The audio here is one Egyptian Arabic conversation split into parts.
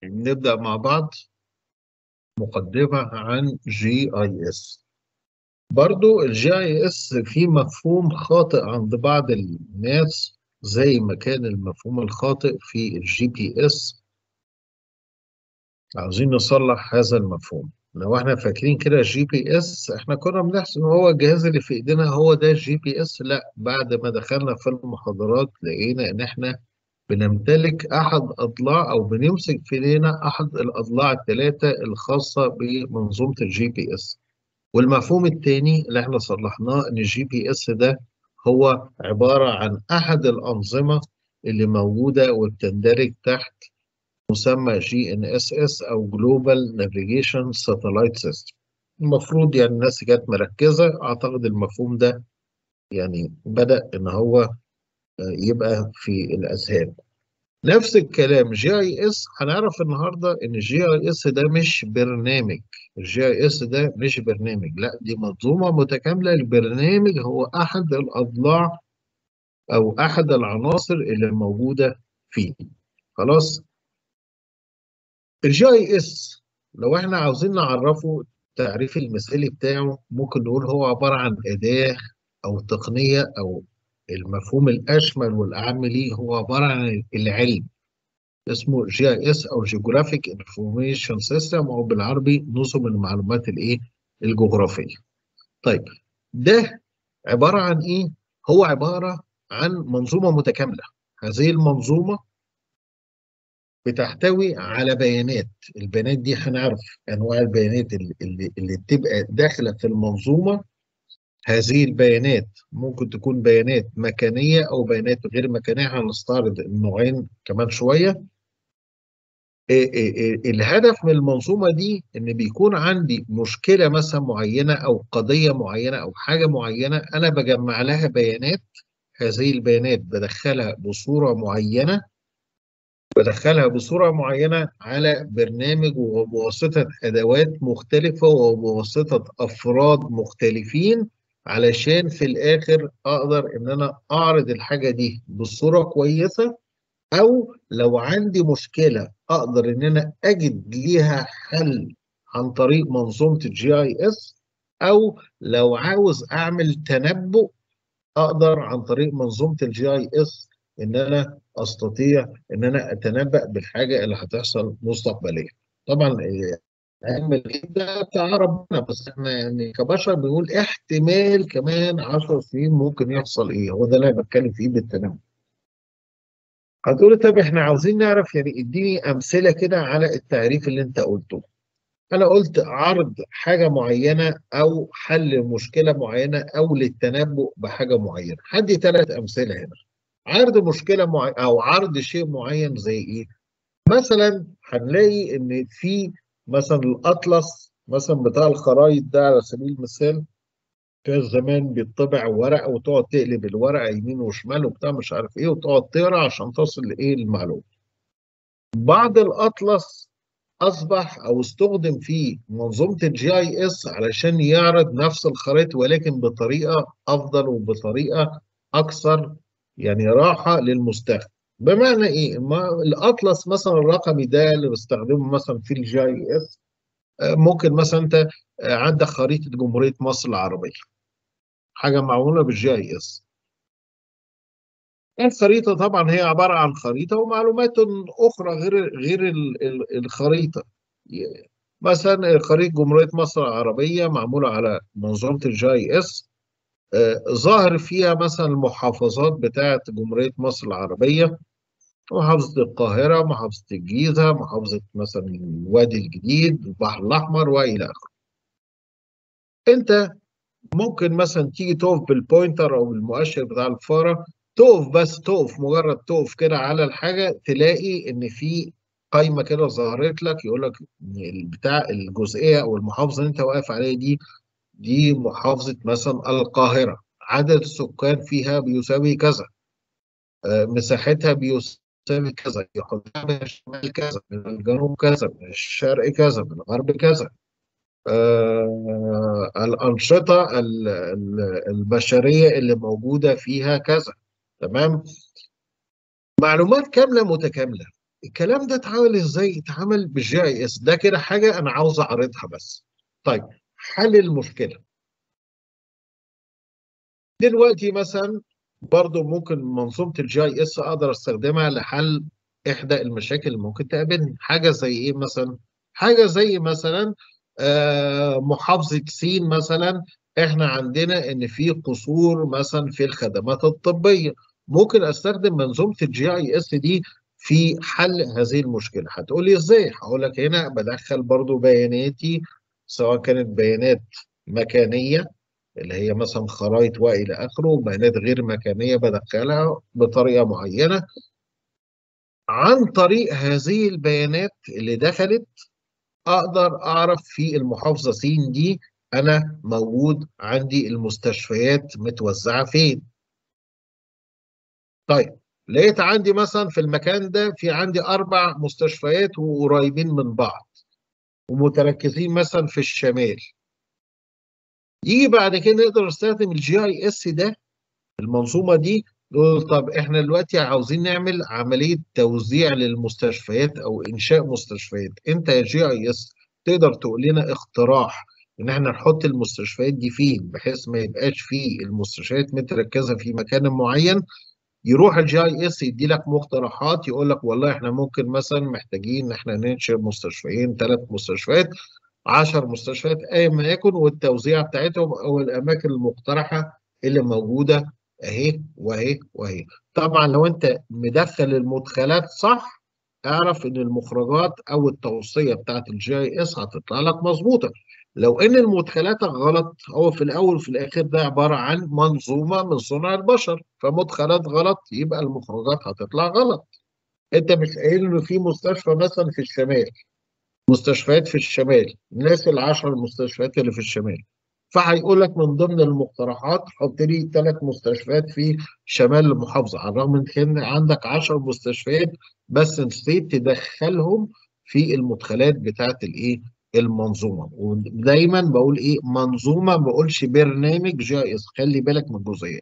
نبدأ مع بعض مقدمة عن جي اي اس برضو الجي اي اس في مفهوم خاطئ عند بعض الناس زي ما كان المفهوم الخاطئ في الجي بي اس عاوزين نصلح هذا المفهوم لو احنا فاكرين كده الجي بي اس احنا كنا بنحسب هو الجهاز اللي في ايدينا هو ده الجي بي اس لا بعد ما دخلنا في المحاضرات لقينا ان احنا بنمتلك احد اضلاع او بنمسك في ايدينا احد الاضلاع الثلاثه الخاصه بمنظومه الجي بي اس والمفهوم الثاني اللي احنا صلحناه ان الجي بي اس ده هو عباره عن احد الانظمه اللي موجوده وبتندرج تحت مسمى جي ان اس اس او جلوبال نافيجيشن ساتلايت سيستم المفروض يعني الناس كانت مركزه اعتقد المفهوم ده يعني بدا ان هو يبقى في الاذهان نفس الكلام جي اي اس هنعرف النهارده ان الجي اي اس ده مش برنامج الجي اي اس ده مش برنامج لا دي منظومه متكامله البرنامج هو احد الاضلاع او احد العناصر اللي موجوده فيه خلاص الجي اي اس لو احنا عاوزين نعرفه التعريف المثالي بتاعه ممكن نقول هو عباره عن اداه او تقنيه او المفهوم الاشمل والاعم ليه هو عباره عن العلم اسمه جي اي اس او جيوغرافيك انفورميشن سيستم او بالعربي نظم المعلومات الايه الجغرافيه طيب ده عباره عن ايه هو عباره عن منظومه متكامله هذه المنظومه بتحتوي على بيانات البيانات دي هنعرف انواع البيانات اللي, اللي, اللي بتبقى داخله في المنظومه هذه البيانات ممكن تكون بيانات مكانية أو بيانات غير مكانية هنستعرض النوعين كمان شوية إيه إيه إيه الهدف من المنظومة دي إن بيكون عندي مشكلة مثلا معينة أو قضية معينة أو حاجة معينة أنا بجمع لها بيانات هذه البيانات بدخلها بصورة معينة بدخلها بصورة معينة على برنامج وبواسطة أدوات مختلفة وبواسطة أفراد مختلفين علشان في الاخر اقدر ان انا اعرض الحاجه دي بصوره كويسه او لو عندي مشكله اقدر ان انا اجد ليها حل عن طريق منظومه الجي اي اس او لو عاوز اعمل تنبؤ اقدر عن طريق منظومه الجي اي اس ان انا استطيع ان انا اتنبأ بالحاجه اللي هتحصل مستقبليا طبعا علم الغيب ده بتاع ربنا بس احنا يعني كبشر بنقول احتمال كمان 10 سنين ممكن يحصل ايه هو ده اللي انا بتكلم فيه بالتنبؤ هتقولي طب احنا عاوزين نعرف يعني اديني امثله كده على التعريف اللي انت قلته انا قلت عرض حاجه معينه او حل مشكله معينه او للتنبؤ بحاجه معينه هدي ثلاث امثله هنا عرض مشكله معينه او عرض شيء معين زي ايه مثلا هنلاقي ان في مثلا الاطلس مثلا بتاع الخرايط ده على سبيل المثال كان زمان بيطبع ورقه وتقعد تقلب الورقه يمين وشمال وبتاع مش عارف ايه وتقعد تقرا عشان تصل لايه المعلومه. بعض الاطلس اصبح او استخدم في منظومه الجي اي اس علشان يعرض نفس الخرائط ولكن بطريقه افضل وبطريقه اكثر يعني راحه للمستخدم. بمعنى ايه؟ ما الاطلس مثلا الرقمي ده اللي بستخدمه مثلا في الجي اي اس ممكن مثلا انت عندك خريطه جمهوريه مصر العربيه حاجه معموله بالجي اي اس الخريطه طبعا هي عباره عن خريطه ومعلومات اخرى غير غير الخريطه مثلا خريطه جمهوريه مصر العربيه معموله على منظومه الجي اي اس ظاهر فيها مثلا المحافظات بتاعه جمهوريه مصر العربيه محافظه القاهره محافظه الجيزه محافظه مثلا الوادي الجديد البحر الاحمر والى اخره انت ممكن مثلا تيجي تقف بالبوينتر او بالمؤشر بتاع الفاره تقف بس تقف مجرد تقف كده على الحاجه تلاقي ان في قايمه كده ظهرت لك يقول لك بتاع الجزئيه او المحافظه اللي انت واقف عليها دي دي محافظة مثلا القاهرة عدد السكان فيها بيساوي كذا آه مساحتها بيساوي كذا يحطها من الشمال كذا من الجنوب كذا من الشرق كذا من الغرب كذا آه الأنشطة البشرية اللي موجودة فيها كذا تمام معلومات كاملة متكاملة الكلام ده اتعمل ازاي؟ اتعمل بالجي اي اس ده كده حاجه انا عاوز اعرضها بس. طيب حل المشكله. دلوقتي مثلا برضو ممكن منظومه الجي اي اس اقدر استخدمها لحل احدى المشاكل اللي ممكن تقابلني، حاجه زي ايه مثلا؟ حاجه زي مثلا آه محافظه سين مثلا احنا عندنا ان في قصور مثلا في الخدمات الطبيه ممكن استخدم منظومه الجي اي اس دي في حل هذه المشكله هتقول لي ازاي هقول لك هنا بدخل برضو بياناتي سواء كانت بيانات مكانيه اللي هي مثلا خرائط والى اخره وبيانات غير مكانيه بدخلها بطريقه معينه عن طريق هذه البيانات اللي دخلت اقدر اعرف في المحافظه س دي انا موجود عندي المستشفيات متوزعه فين طيب لقيت عندي مثلا في المكان ده في عندي اربع مستشفيات وقريبين من بعض ومتركزين مثلا في الشمال يجي بعد كده نقدر نستخدم الجي اي اس ده المنظومه دي نقول طب احنا دلوقتي عاوزين نعمل عمليه توزيع للمستشفيات او انشاء مستشفيات انت يا جي اي اس تقدر تقول لنا اقتراح ان احنا نحط المستشفيات دي فين بحيث ما يبقاش في المستشفيات متركزه في مكان معين يروح الجي اي اس يدي لك مقترحات يقول لك والله احنا ممكن مثلا محتاجين ان احنا ننشئ مستشفيين ثلاث مستشفيات 10 مستشفيات اي ما يكن والتوزيع بتاعتهم او الاماكن المقترحه اللي موجوده اهي واهي واهي طبعا لو انت مدخل المدخلات صح اعرف ان المخرجات او التوصيه بتاعت الجي اي اس هتطلع لك مظبوطه لو ان المدخلات غلط هو في الاول وفي الاخر ده عباره عن منظومه من صنع البشر فمدخلات غلط يبقى المخرجات هتطلع غلط انت مش قايل انه في مستشفى مثلا في الشمال مستشفيات في الشمال ناس العشر مستشفيات اللي في الشمال فهيقول لك من ضمن المقترحات حط لي ثلاث مستشفيات في شمال المحافظه على الرغم من ان عندك 10 مستشفيات بس نسيت تدخلهم في المدخلات بتاعت الايه المنظومه ودايما بقول ايه منظومه ما بقولش برنامج جي اس خلي بالك من الجزئيه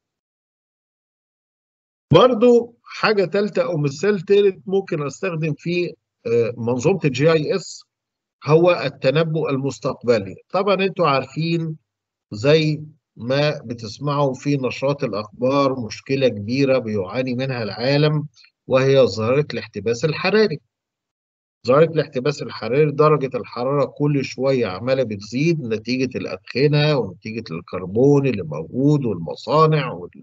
برضو حاجه ثالثه او مثال ثالث ممكن استخدم فيه منظومه الجي اي اس هو التنبؤ المستقبلي طبعا انتوا عارفين زي ما بتسمعوا في نشرات الاخبار مشكله كبيره بيعاني منها العالم وهي ظاهره الاحتباس الحراري ظاهره الاحتباس الحراري درجه الحراره كل شويه عماله بتزيد نتيجه الادخنه ونتيجه الكربون اللي موجود والمصانع وال...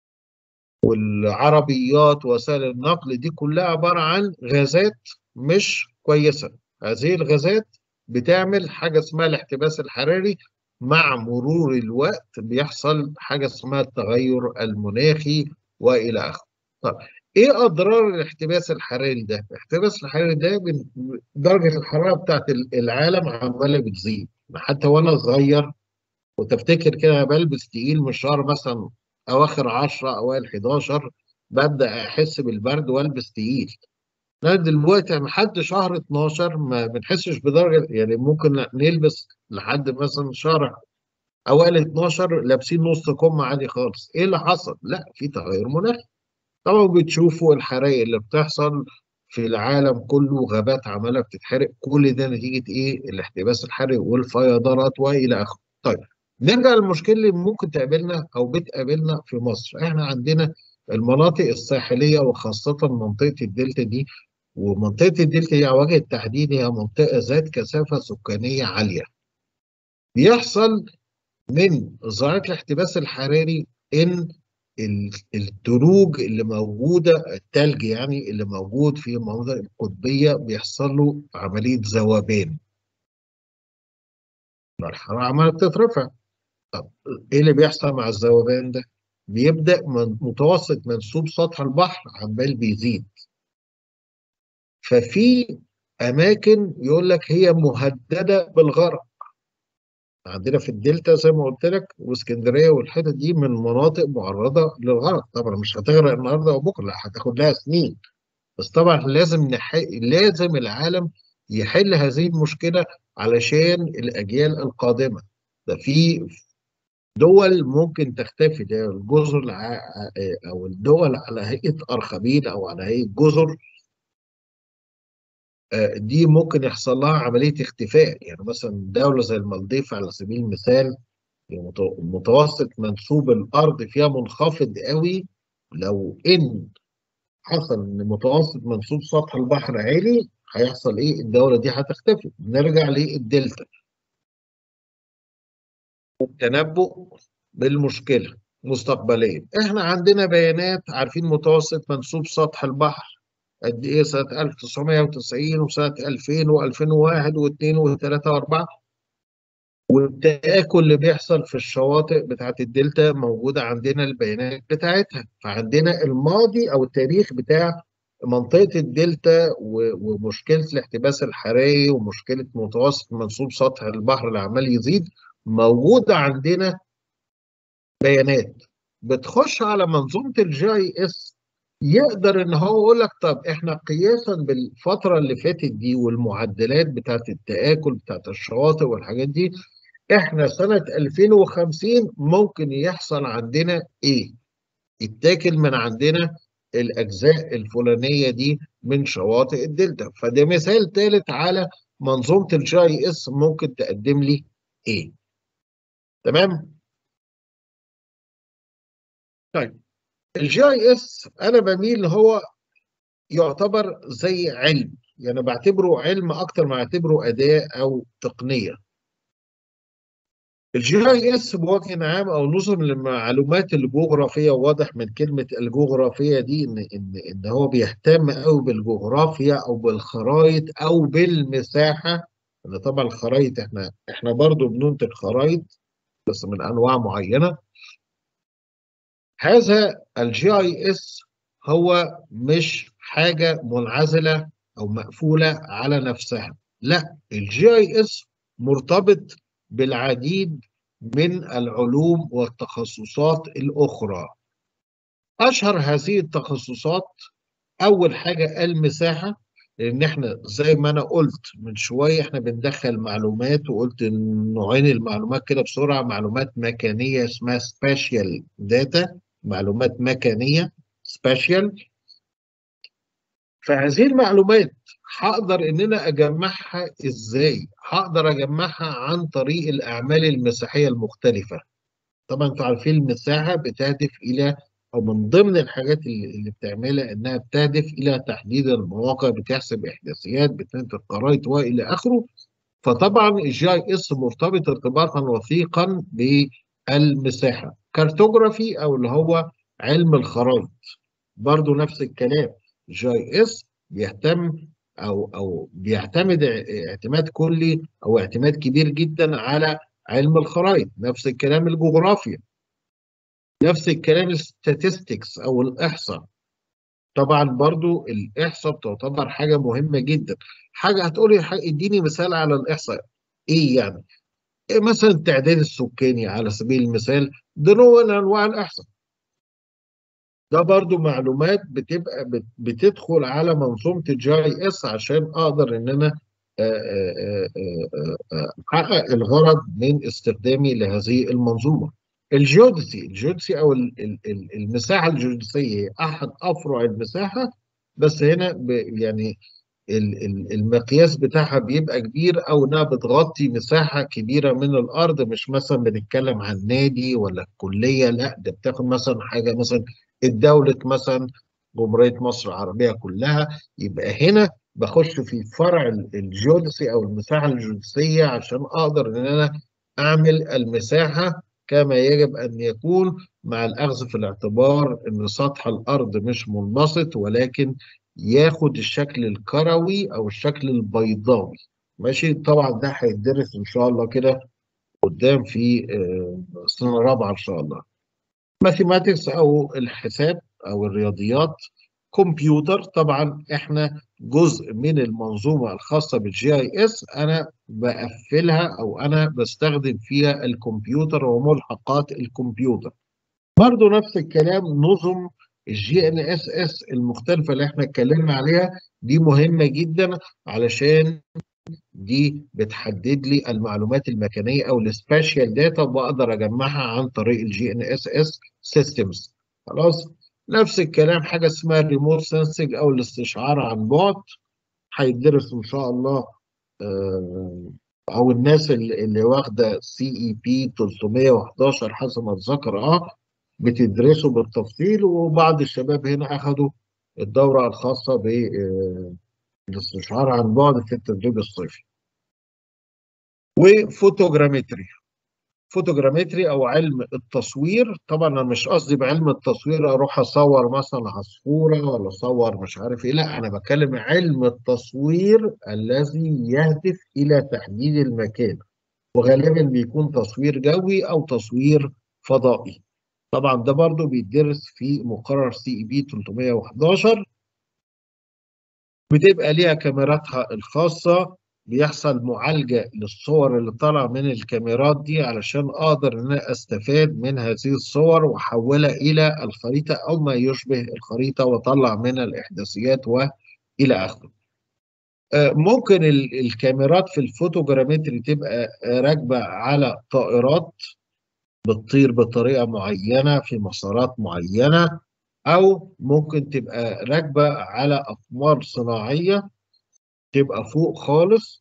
والعربيات وسائل النقل دي كلها عباره عن غازات مش كويسه هذه الغازات بتعمل حاجه اسمها الاحتباس الحراري مع مرور الوقت بيحصل حاجه اسمها التغير المناخي والى اخره. طب ايه اضرار الاحتباس الحراري ده؟ الاحتباس الحراري ده درجه الحراره بتاعت العالم عماله بتزيد حتى وانا صغير وتفتكر كده بلبس تقيل من شهر مثلا اواخر 10 اوائل 11 ببدا احس بالبرد والبس تقيل. لا دلوقتي لحد شهر 12 ما بنحسش بدرجه يعني ممكن نلبس لحد مثلا شهر اوائل 12 لابسين نص كم عادي خالص ايه اللي حصل؟ لا في تغير مناخي طبعا بتشوفوا الحرائق اللي بتحصل في العالم كله غابات عماله بتتحرق كل ده نتيجه ايه؟ الاحتباس الحراري والفيضانات والى اخره. طيب نرجع للمشكله اللي ممكن تقابلنا او بتقابلنا في مصر، احنا عندنا المناطق الساحليه وخاصه منطقه الدلتا دي ومنطقة الدلتا هي وجه التحديد هي منطقة ذات كثافة سكانية عالية. بيحصل من ظاهرة الاحتباس الحراري إن الدروج اللي موجودة التلج يعني اللي موجود في المناطق القطبية بيحصل له عملية ذوبان. الحرارة عمالة بتترفع. طب إيه اللي بيحصل مع الذوبان ده؟ بيبدأ من متوسط منسوب سطح البحر عمال بيزيد. ففي اماكن يقول لك هي مهدده بالغرق عندنا في الدلتا زي ما قلت لك واسكندريه والحتت دي من مناطق معرضه للغرق طبعا مش هتغرق النهارده وبكره لا هتاخد لها سنين بس طبعا لازم نح... لازم العالم يحل هذه المشكله علشان الاجيال القادمه ده في دول ممكن تختفي ده الجزر او الدول على هيئه ارخبيل او على هيئه جزر دي ممكن يحصل لها عمليه اختفاء يعني مثلا دوله زي المالديف على سبيل المثال متوسط منسوب الارض فيها منخفض قوي لو ان حصل ان متوسط منسوب سطح البحر عالي هيحصل ايه الدوله دي هتختفي نرجع للدلتا التنبؤ بالمشكله مستقبليا احنا عندنا بيانات عارفين متوسط منسوب سطح البحر قد ايه سنه 1990 وسنه 2000 و2001 و2 و3 و4 والتآكل اللي بيحصل في الشواطئ بتاعت الدلتا موجودة عندنا البيانات بتاعتها فعندنا الماضي أو التاريخ بتاع منطقة الدلتا ومشكلة الاحتباس الحراري ومشكلة متوسط منسوب سطح البحر اللي عمال يزيد موجودة عندنا بيانات بتخش على منظومة الجي اي اس يقدر ان هو يقول لك طب احنا قياسا بالفترة اللي فاتت دي والمعدلات بتاعت التآكل بتاعت الشواطئ والحاجات دي احنا سنة 2050 ممكن يحصل عندنا ايه؟ يتاكل من عندنا الاجزاء الفلانية دي من شواطئ الدلتا فده مثال ثالث على منظومة الجي اس ممكن تقدم لي ايه؟ تمام؟ طيب الجي اي اس انا بميل هو يعتبر زي علم يعني بعتبره علم اكتر ما اعتبره اداه او تقنيه الجي اي اس بوجه عام او نظم المعلومات الجغرافيه واضح من كلمه الجغرافيه دي ان ان ان هو بيهتم قوي بالجغرافيا او بالخرائط او بالمساحه ان طبعا الخرائط احنا احنا برضو بننتج خرائط بس من انواع معينه هذا الجي اي اس هو مش حاجه منعزله او مقفوله على نفسها لا الجي اي اس مرتبط بالعديد من العلوم والتخصصات الاخرى اشهر هذه التخصصات اول حاجه المساحه لان احنا زي ما انا قلت من شويه احنا بندخل معلومات وقلت نوعين المعلومات كده بسرعه معلومات مكانيه اسمها سبيشال داتا معلومات مكانيه سبيشال فهذه المعلومات هقدر ان انا اجمعها ازاي هقدر اجمعها عن طريق الاعمال المساحيه المختلفه طبعا انتوا عارفين المساحه بتهدف الى او من ضمن الحاجات اللي بتعملها انها بتهدف الى تحديد المواقع بتحسب احداثيات بتنتج خرائط والى اخره فطبعا الجي اي اس مرتبط ارتباطا وثيقا بالمساحه كارتوجرافي او اللي هو علم الخرائط برضو نفس الكلام جي اس بيهتم او او بيعتمد اعتماد كلي او اعتماد كبير جدا على علم الخرائط نفس الكلام الجغرافيا نفس الكلام الستاتستكس او الاحصاء طبعا برضو الاحصاء بتعتبر حاجه مهمه جدا حاجه هتقولي اديني مثال على الاحصاء ايه يعني إيه مثلا التعداد السكاني على سبيل المثال ده نوع من انواع الاحصاء ده برضو معلومات بتبقى بتدخل على منظومه الجي اس عشان اقدر ان انا احقق الغرض من استخدامي لهذه المنظومه الجيودسي الجيودسي او المساحه الجيودسيه هي احد افرع المساحه بس هنا يعني المقياس بتاعها بيبقى كبير او انها بتغطي مساحه كبيره من الارض مش مثلا بنتكلم عن نادي ولا كليه لا ده بتاخد مثلا حاجه مثلا الدوله مثلا جمهوريه مصر العربيه كلها يبقى هنا بخش في فرع الجيودسي او المساحه الجيودسيه عشان اقدر ان انا اعمل المساحه كما يجب ان يكون مع الاخذ في الاعتبار ان سطح الارض مش منبسط ولكن ياخد الشكل الكروي او الشكل البيضاوي ماشي طبعا ده هيتدرس ان شاء الله كده قدام في سنه رابعه ان شاء الله ماثيماتكس او الحساب او الرياضيات كمبيوتر طبعا احنا جزء من المنظومه الخاصه بالجي اي اس انا بقفلها او انا بستخدم فيها الكمبيوتر وملحقات الكمبيوتر برضو نفس الكلام نظم الجي ان اس اس المختلفه اللي احنا اتكلمنا عليها دي مهمه جدا علشان دي بتحدد لي المعلومات المكانيه او السبيشال داتا بقدر اجمعها عن طريق الجي ان اس اس سيستمز خلاص نفس الكلام حاجه اسمها الريموت سنسنج او الاستشعار عن بعد هيدرس ان شاء الله آه، او الناس اللي اللي واخده سي اي بي 311 حسب ما اتذكر اه بتدرسه بالتفصيل وبعض الشباب هنا اخذوا الدوره الخاصه بالاستشعار عن بعد في التدريب الصيفي. وفوتوجرامتري فوتوجرامتري او علم التصوير طبعا انا مش قصدي بعلم التصوير اروح اصور مثلا عصفوره ولا اصور مش عارف ايه لا انا بتكلم علم التصوير الذي يهدف الى تحديد المكان وغالبا بيكون تصوير جوي او تصوير فضائي طبعا ده برضو بيدرس في مقرر سي اي بي 311 بتبقى ليها كاميراتها الخاصه بيحصل معالجة للصور اللي طالعة من الكاميرات دي علشان أقدر إن أنا أستفاد من هذه الصور وأحولها إلى الخريطة أو ما يشبه الخريطة وأطلع منها الإحداثيات وإلى آخره. آه، ممكن ال- الكاميرات في الفوتوجرامتري تبقى راكبة على طائرات بتطير بطريقة معينة في مسارات معينة أو ممكن تبقى راكبة على أقمار صناعية تبقى فوق خالص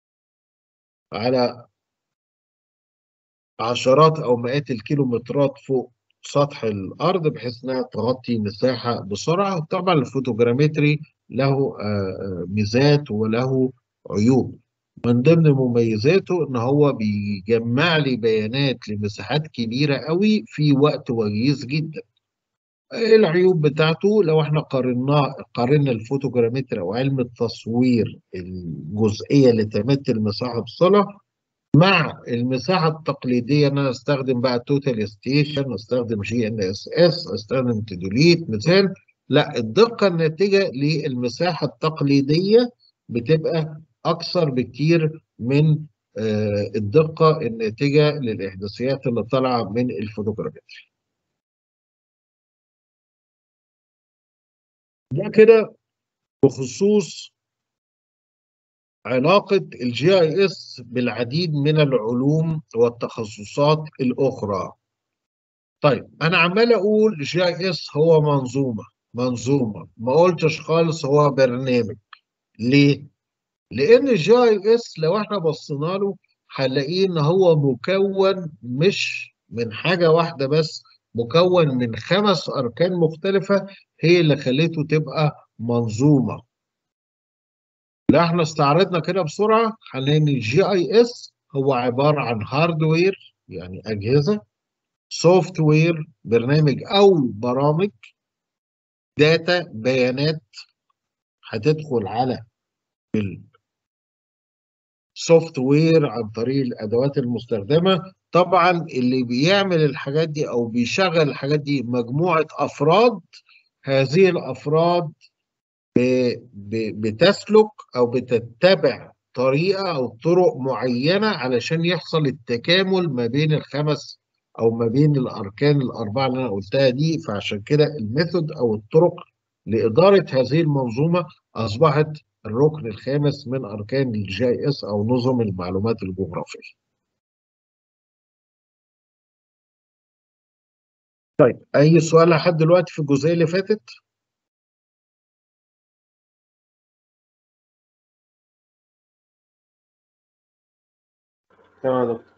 على عشرات او مئات الكيلومترات فوق سطح الارض بحيث انها تغطي مساحه بسرعه طبعا الفوتوجرامتري له آه، آه، ميزات وله عيوب من ضمن مميزاته ان هو بيجمع لي بيانات لمساحات كبيره قوي في وقت وجيز جدا العيوب بتاعته لو احنا قارنا قارنا الفوتوجرامتر او علم التصوير الجزئيه اللي تمثل مساحه صله مع المساحه التقليديه ان انا استخدم بقى توتال ستيشن استخدم جي ان اس اس استخدم تدوليت مثال لا الدقه الناتجه للمساحه التقليديه بتبقى اكثر بكتير من آه، الدقه الناتجه للاحداثيات اللي طالعه من الفوتوجرامتر ده كده بخصوص علاقة الجي اي اس بالعديد من العلوم والتخصصات الأخرى. طيب أنا عمال أقول الجي اي اس هو منظومة منظومة ما قلتش خالص هو برنامج. ليه؟ لأن الجي اي اس لو احنا بصينا له هنلاقيه إن هو مكون مش من حاجة واحدة بس مكون من خمس أركان مختلفة هي اللي خليته تبقى منظومة. لا احنا استعرضنا كده بسرعه هنلاقي ان الجي اي اس هو عباره عن هاردوير يعني اجهزه سوفت وير برنامج او برامج داتا بيانات هتدخل على السوفت وير عن طريق الادوات المستخدمه طبعا اللي بيعمل الحاجات دي او بيشغل الحاجات دي مجموعه افراد هذه الافراد بتسلك او بتتبع طريقه او طرق معينه علشان يحصل التكامل ما بين الخمس او ما بين الاركان الاربعه اللي انا قلتها دي فعشان كده الميثود او الطرق لاداره هذه المنظومه اصبحت الركن الخامس من اركان الجي اس او نظم المعلومات الجغرافيه. طيب اي سؤال لحد دلوقتي في الجزئيه اللي فاتت؟ تمام يا دكتور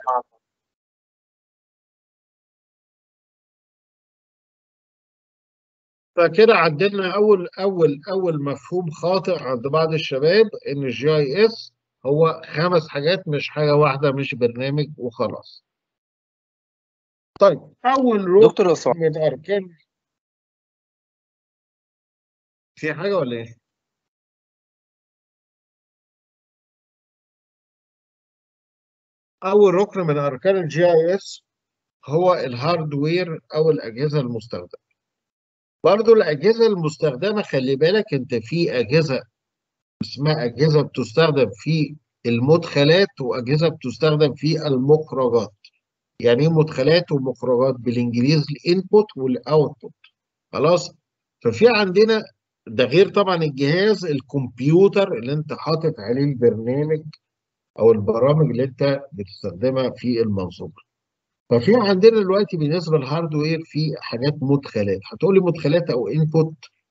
فكده عدلنا اول اول اول مفهوم خاطئ عند بعض الشباب ان الجي اي اس هو خمس حاجات مش حاجه واحده مش برنامج وخلاص. طيب اول ركن دكتور لو سمحت من اركان في حاجه ولا ايه؟ اول ركن من اركان الجي اي اس هو الهاردوير او الاجهزه المستخدمه. برضو الاجهزه المستخدمه خلي بالك انت في اجهزه اسمها اجهزه بتستخدم في المدخلات واجهزه بتستخدم في المخرجات. يعني ايه مدخلات ومخرجات بالانجليزي الانبوت والاوتبوت خلاص ففي عندنا ده غير طبعا الجهاز الكمبيوتر اللي انت حاطط عليه البرنامج او البرامج اللي انت بتستخدمها في المنظومه ففي عندنا دلوقتي بالنسبه للهاردوير في حاجات مدخلات هتقول لي مدخلات او انبوت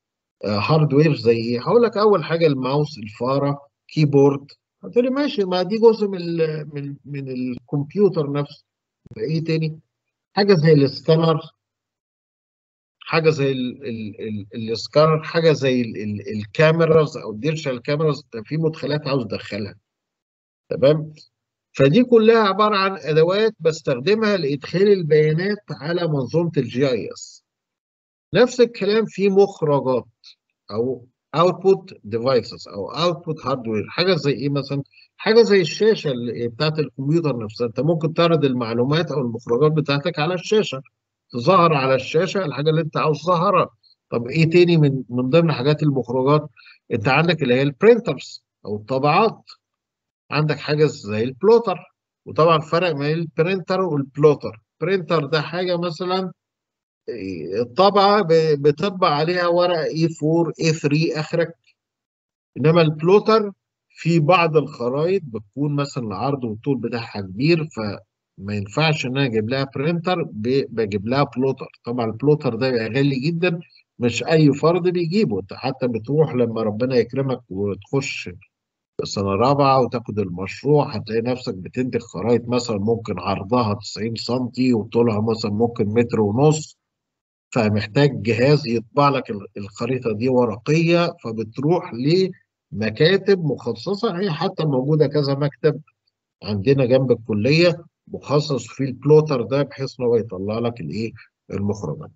هاردوير زي ايه؟ هقول لك اول حاجه الماوس الفاره كيبورد هتقول لي ماشي ما دي جزء من ال من من الكمبيوتر نفسه ايه تاني؟ حاجه زي السكانر حاجه زي السكانر حاجه زي الكاميراز او الديجيتال كاميراز في مدخلات عاوز ادخلها تمام فدي كلها عباره عن ادوات بستخدمها لادخال البيانات على منظومه الجي اي اس نفس الكلام في مخرجات او اوتبوت ديفايسز او اوتبوت هاردوير حاجه زي ايه مثلا حاجه زي الشاشه اللي بتاعت الكمبيوتر نفسها انت ممكن تعرض المعلومات او المخرجات بتاعتك على الشاشه تظهر على الشاشه الحاجه اللي انت عاوز تظهرها طب ايه تاني من من ضمن حاجات المخرجات انت عندك اللي هي البرينترز او الطبعات عندك حاجه زي البلوتر وطبعا فرق بين البرينتر والبلوتر برينتر ده حاجه مثلا الطبعه بتطبع عليها ورق اي 4 اي 3 اخرك انما البلوتر في بعض الخرائط بتكون مثلا العرض والطول بتاعها كبير فما ينفعش ان انا اجيب لها برينتر بجيب لها بلوتر طبعا البلوتر ده غالي جدا مش اي فرد بيجيبه انت حتى بتروح لما ربنا يكرمك وتخش سنه رابعه وتاخد المشروع هتلاقي نفسك بتنتج خرائط مثلا ممكن عرضها 90 سم وطولها مثلا ممكن متر ونص فمحتاج جهاز يطبع لك الخريطه دي ورقيه فبتروح لمكاتب مخصصه هي حتى موجوده كذا مكتب عندنا جنب الكليه مخصص في البلوتر ده بحيث ان هو يطلع لك الايه المخرجات.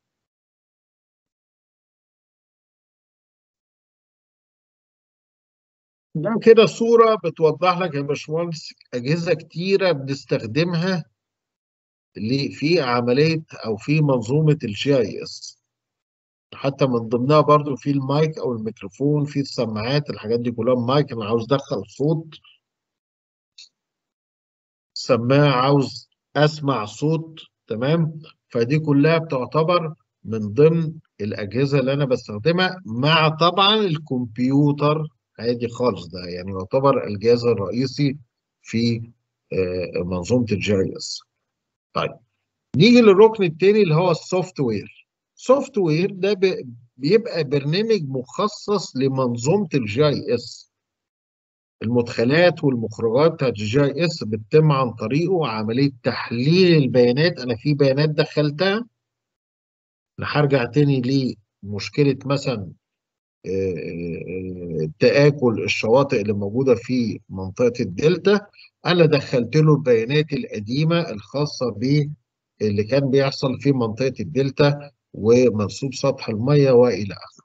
ده كده صوره بتوضح لك يا باشمهندس اجهزه كتيره بنستخدمها في عمليه او في منظومه الجي اي اس حتى من ضمنها برضو في المايك او الميكروفون في السماعات الحاجات دي كلها مايك انا عاوز ادخل صوت سماعه عاوز اسمع صوت تمام فدي كلها بتعتبر من ضمن الاجهزه اللي انا بستخدمها مع طبعا الكمبيوتر عادي خالص ده يعني يعتبر الجهاز الرئيسي في منظومه الجي اي اس طيب نيجي للركن الثاني اللي هو السوفت وير السوفت وير ده بيبقى برنامج مخصص لمنظومه الجي اي اس المدخلات والمخرجات بتاعت الجي اي اس بتتم عن طريقه عمليه تحليل البيانات انا في بيانات دخلتها انا هرجع تاني لمشكله مثلا تآكل الشواطئ اللي موجودة في منطقة الدلتا أنا دخلت له البيانات القديمة الخاصة ب اللي كان بيحصل في منطقة الدلتا ومنسوب سطح المية وإلى آخره.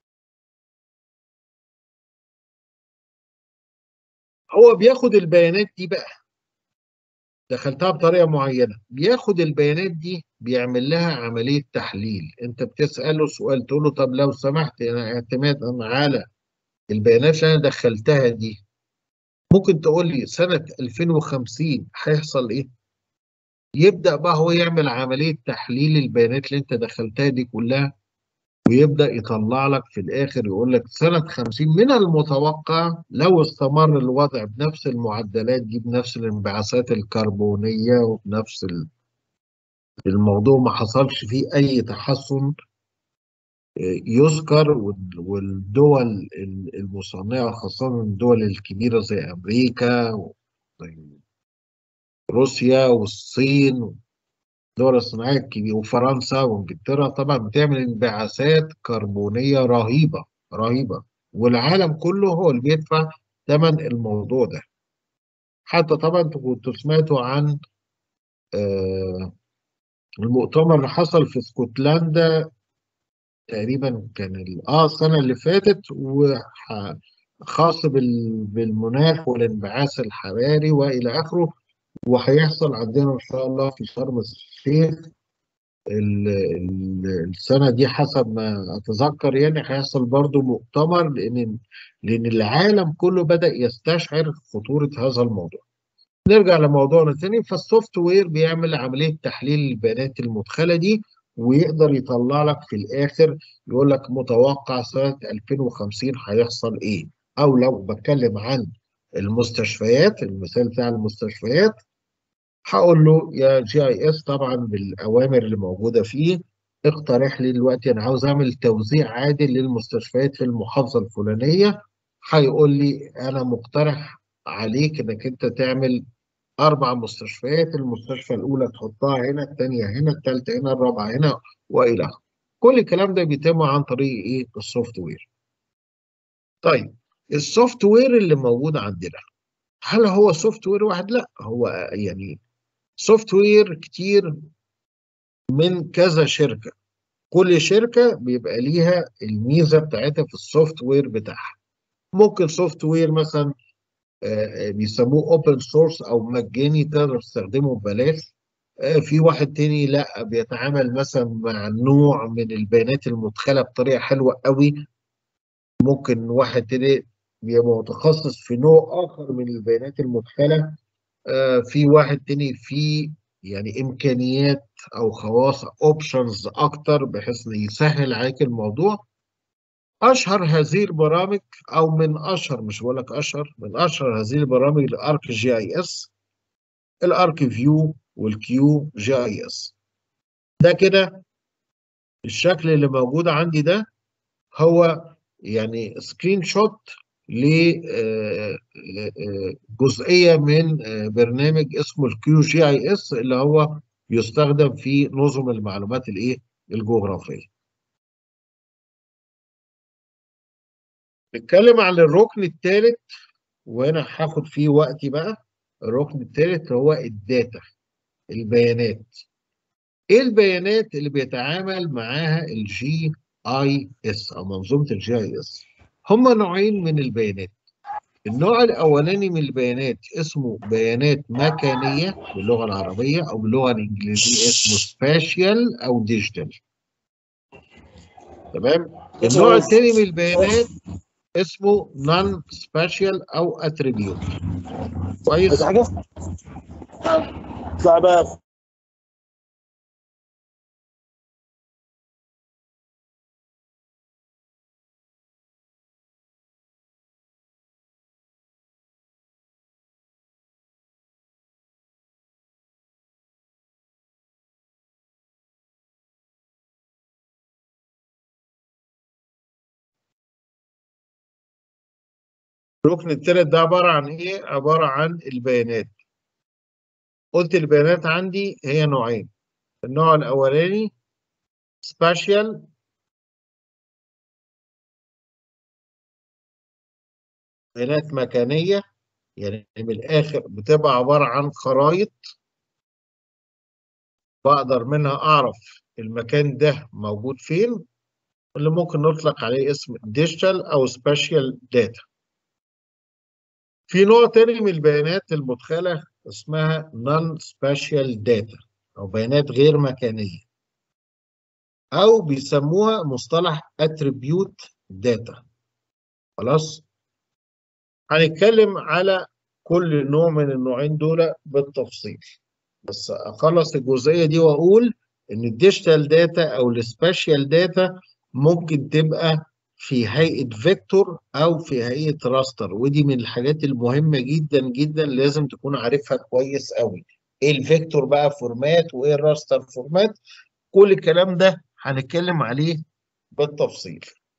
هو بياخد البيانات دي بقى دخلتها بطريقة معينة بياخد البيانات دي بيعمل لها عملية تحليل انت بتسأله سؤال تقول له طب لو سمحت انا اعتمادا على البيانات اللي انا دخلتها دي ممكن تقول لي سنة 2050 هيحصل ايه يبدأ بقى هو يعمل عملية تحليل البيانات اللي انت دخلتها دي كلها ويبدأ يطلع لك في الآخر يقول لك سنة 50 من المتوقع لو استمر الوضع بنفس المعدلات دي بنفس الانبعاثات الكربونية وبنفس الموضوع ما حصلش فيه أي تحسن يذكر والدول المصنعة خاصة الدول الكبيرة زي أمريكا وزي روسيا والصين الدول الصناعية الكبيرة وفرنسا وانجلترا طبعا بتعمل انبعاثات كربونية رهيبة رهيبة والعالم كله هو اللي بيدفع ثمن الموضوع ده حتى طبعا انتوا كنتوا سمعتوا عن آه المؤتمر اللي حصل في اسكتلندا تقريبا كان اه السنة اللي فاتت وخاص بالمناخ والانبعاث الحراري والى اخره وهيحصل عندنا ان شاء الله في شرم الشيخ السنه دي حسب ما اتذكر يعني هيحصل برضو مؤتمر لان لان العالم كله بدا يستشعر خطوره هذا الموضوع. نرجع لموضوعنا تاني فالسوفت وير بيعمل عمليه تحليل البيانات المدخله دي ويقدر يطلع لك في الاخر يقول لك متوقع سنه 2050 هيحصل ايه؟ او لو بتكلم عن المستشفيات المثال بتاع المستشفيات هقول له يا جي اي اس طبعا بالاوامر اللي موجوده فيه اقترح لي دلوقتي انا عاوز اعمل توزيع عادل للمستشفيات في المحافظه الفلانيه هيقول لي انا مقترح عليك انك انت تعمل اربع مستشفيات المستشفى الاولى تحطها هنا الثانيه هنا الثالثه هنا الرابعه هنا والى اخره كل الكلام ده بيتم عن طريق ايه السوفت وير طيب السوفت وير اللي موجود عندنا هل هو سوفت وير واحد لا هو يعني سوفت وير كتير من كذا شركه كل شركه بيبقى ليها الميزه بتاعتها في السوفت وير بتاعها ممكن سوفت وير مثلا بيسموه اوبن سورس او مجاني تقدر تستخدمه ببلاش في واحد تاني لا بيتعامل مثلا مع نوع من البيانات المدخله بطريقه حلوه قوي ممكن واحد تاني بيبقى متخصص في نوع اخر من البيانات المدخله في واحد تاني في يعني امكانيات او خواص اوبشنز اكتر بحيث يسهل عليك الموضوع اشهر هذه البرامج او من اشهر مش بقول لك اشهر من اشهر هذه البرامج الارك جي اي اس الارك فيو والكيو جي اي اس ده كده الشكل اللي موجود عندي ده هو يعني سكرين شوت لجزئيه من برنامج اسمه الكيو جي اي اس اللي هو يستخدم في نظم المعلومات الايه الجغرافيه نتكلم عن الركن الثالث وهنا هاخد فيه وقتي بقى الركن الثالث هو الداتا البيانات ايه البيانات اللي بيتعامل معاها الجي اي اس او منظومه الجي اي اس هما نوعين من البيانات النوع الاولاني من البيانات اسمه بيانات مكانيه باللغه العربيه او باللغه الانجليزيه اسمه سباشيال او ديجيتال تمام النوع الثاني من البيانات اسمه نون سباشيال او اتريبيوت كويس حاجه اطلع بقى الركن الثالث ده عباره عن ايه؟ عباره عن البيانات قلت البيانات عندي هي نوعين النوع الاولاني سباشيال بيانات مكانيه يعني من الاخر بتبقى عباره عن خرائط بقدر منها اعرف المكان ده موجود فين اللي ممكن نطلق عليه اسم ديجيتال او سباشيال داتا في نوع تاني من البيانات المدخله اسمها نون سباشيال داتا او بيانات غير مكانيه او بيسموها مصطلح اتريبيوت داتا خلاص هنتكلم على كل نوع من النوعين دول بالتفصيل بس اخلص الجزئيه دي واقول ان الديجيتال داتا او السباشيال داتا ممكن تبقى في هيئه فيكتور او في هيئه راستر ودي من الحاجات المهمه جدا جدا لازم تكون عارفها كويس قوي ايه الفيكتور بقى فورمات وايه الراستر فورمات كل الكلام ده هنتكلم عليه بالتفصيل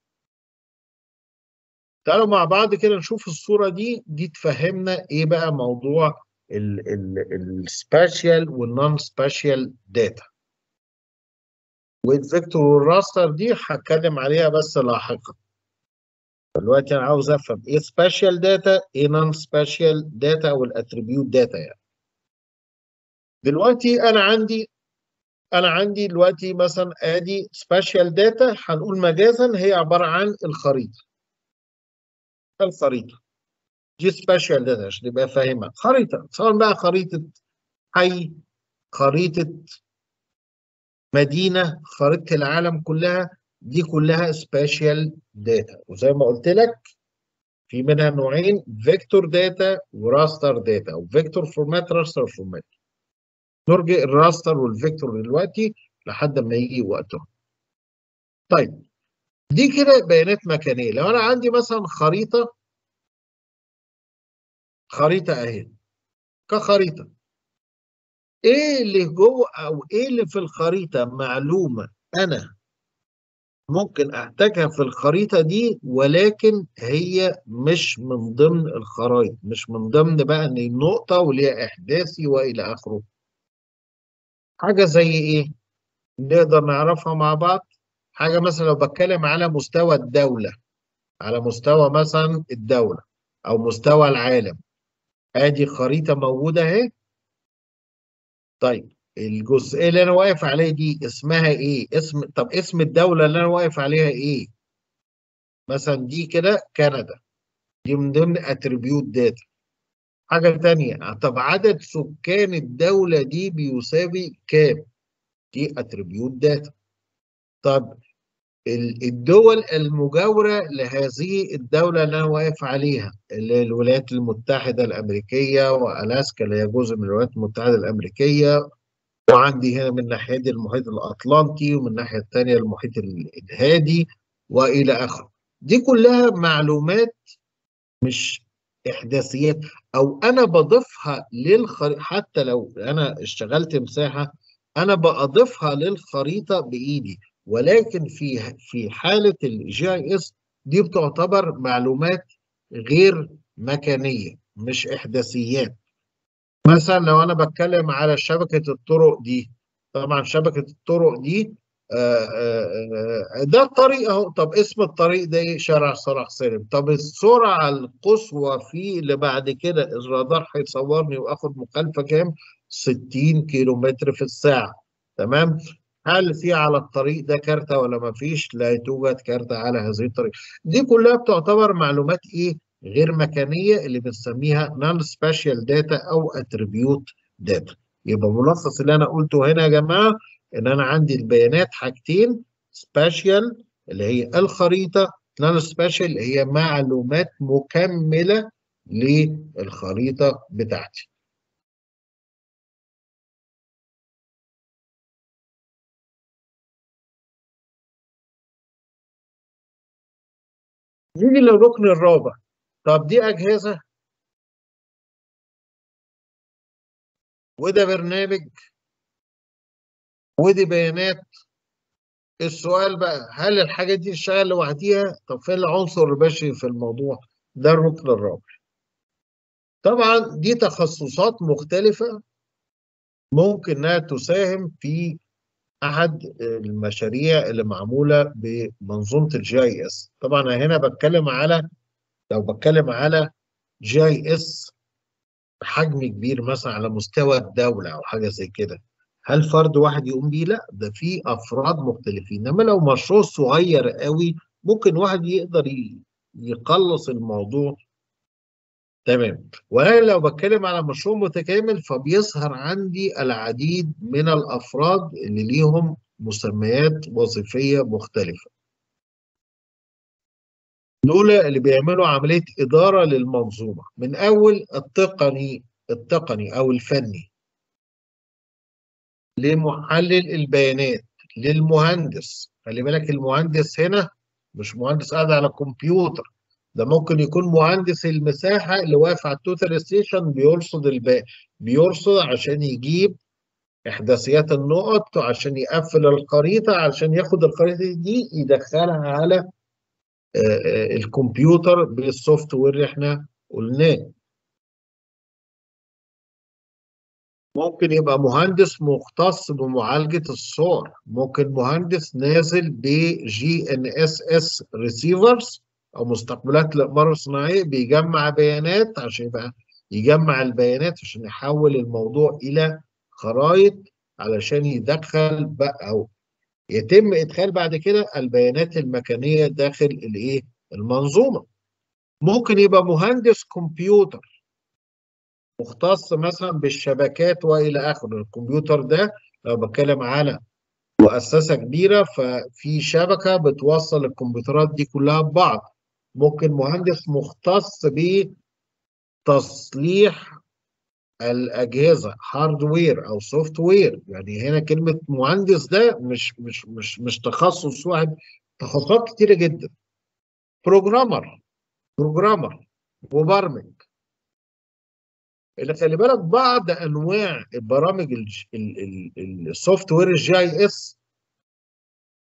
تعالوا مع بعض كده نشوف الصوره دي دي تفهمنا ايه بقى موضوع السباشيال والنون سباشيال داتا والفيكتور والراستر دي هتكلم عليها بس لاحقا دلوقتي انا عاوز افهم ايه سبيشال داتا ايه نون سبيشال داتا او الاتريبيوت داتا يعني دلوقتي انا عندي انا عندي دلوقتي مثلا ادي سبيشال داتا هنقول مجازا هي عباره عن الخريطه الخريطه دي سبيشال داتا عشان نبقى فاهمها خريطه سواء بقى خريطه حي خريطه مدينه خريطه العالم كلها دي كلها سبيشال داتا وزي ما قلت لك في منها نوعين فيكتور داتا وراستر داتا او فيكتور فورمات راستر فورمات نرجع الراستر والفيكتور دلوقتي لحد ما يجي وقتهم طيب دي كده بيانات مكانيه لو انا عندي مثلا خريطه خريطه اهي كخريطه ايه اللي جوه او ايه اللي في الخريطه معلومه انا ممكن احتاجها في الخريطة دي ولكن هي مش من ضمن الخرائط مش من ضمن بقى ان النقطة وليها احداثي والى اخره حاجة زي ايه نقدر نعرفها مع بعض حاجة مثلا لو بتكلم على مستوى الدولة على مستوى مثلا الدولة او مستوى العالم ادي خريطة موجودة اهي طيب الجزئيه اللي انا واقف عليها دي اسمها ايه اسم طب اسم الدوله اللي انا واقف عليها ايه مثلا دي كده كندا دي من ضمن اتريبيوت داتا حاجه ثانيه طب عدد سكان الدوله دي بيساوي كام دي اتريبيوت داتا طب الدول المجاورة لهذه الدولة اللي أنا واقف عليها اللي هي الولايات المتحدة الأمريكية وألاسكا اللي هي جزء من الولايات المتحدة الأمريكية وعندي هنا من ناحية المحيط الأطلنطي ومن الناحية الثانية المحيط الهادي وإلى آخره دي كلها معلومات مش إحداثيات أو أنا بضيفها للخريطة حتى لو أنا اشتغلت مساحة أنا بضيفها للخريطة بإيدي ولكن في في حالة الجي اي اس دي بتعتبر معلومات غير مكانية مش إحداثيات مثلا لو انا بتكلم على شبكه الطرق دي طبعا شبكه الطرق دي آآ آآ ده الطريق اهو طب اسم الطريق ده ايه شارع صلاح سالم طب السرعه القصوى فيه اللي بعد كده الرادار هيصورني واخد مخالفه كام 60 كيلو متر في الساعه تمام هل في على الطريق ده كارتة ولا ما فيش لا توجد كارتة على هذه الطريق دي كلها بتعتبر معلومات ايه غير مكانيه اللي بنسميها نون سبيشال داتا او اتريبيوت داتا يبقى ملخص اللي انا قلته هنا يا جماعه ان انا عندي البيانات حاجتين سبيشال اللي هي الخريطه نون سبيشال اللي هي معلومات مكمله للخريطه بتاعتي نيجي للركن الرابع طب دي أجهزة وده برنامج ودي بيانات السؤال بقى هل الحاجة دي تشتغل لوحديها؟ طب فين العنصر البشري في الموضوع؟ ده الركن الرابع. طبعا دي تخصصات مختلفة ممكن انها تساهم في احد المشاريع اللي معمولة بمنظومة الجي اي اس. طبعا انا هنا بتكلم على لو بتكلم على جي اي اس بحجم كبير مثلا على مستوى الدولة او حاجة زي كده. هل فرد واحد يقوم بيه؟ لا ده في افراد مختلفين انما لو مشروع صغير قوي ممكن واحد يقدر يقلص الموضوع تمام وانا لو بتكلم على مشروع متكامل فبيظهر عندي العديد من الافراد اللي ليهم مسميات وظيفيه مختلفه دول اللي بيعملوا عمليه اداره للمنظومه من اول التقني التقني او الفني لمحلل البيانات للمهندس خلي بالك المهندس هنا مش مهندس قاعد على كمبيوتر ده ممكن يكون مهندس المساحه اللي واقف على التوتال ستيشن بيرصد الباقي بيرصد عشان يجيب احداثيات النقط وعشان يقفل الخريطه عشان ياخد الخريطه دي يدخلها على الكمبيوتر بالسوفت وير اللي احنا قلناه ممكن يبقى مهندس مختص بمعالجة الصور ممكن مهندس نازل بجي ان اس اس ريسيفرز او مستقبلات الاقمار الصناعيه بيجمع بيانات عشان يبقى يجمع البيانات عشان يحول الموضوع الى خرائط علشان يدخل بقى او يتم ادخال بعد كده البيانات المكانيه داخل الايه المنظومه ممكن يبقى مهندس كمبيوتر مختص مثلا بالشبكات والى اخره الكمبيوتر ده لو بتكلم على مؤسسه كبيره ففي شبكه بتوصل الكمبيوترات دي كلها ببعض ممكن مهندس مختص بتصليح الاجهزه هاردوير او سوفت وير يعني هنا كلمه مهندس ده مش مش مش مش تخصص واحد تخصصات كتيره جدا بروجرامر بروجرامر مبرمج اللي خلي بالك بعض انواع البرامج السوفت وير الجي اي اس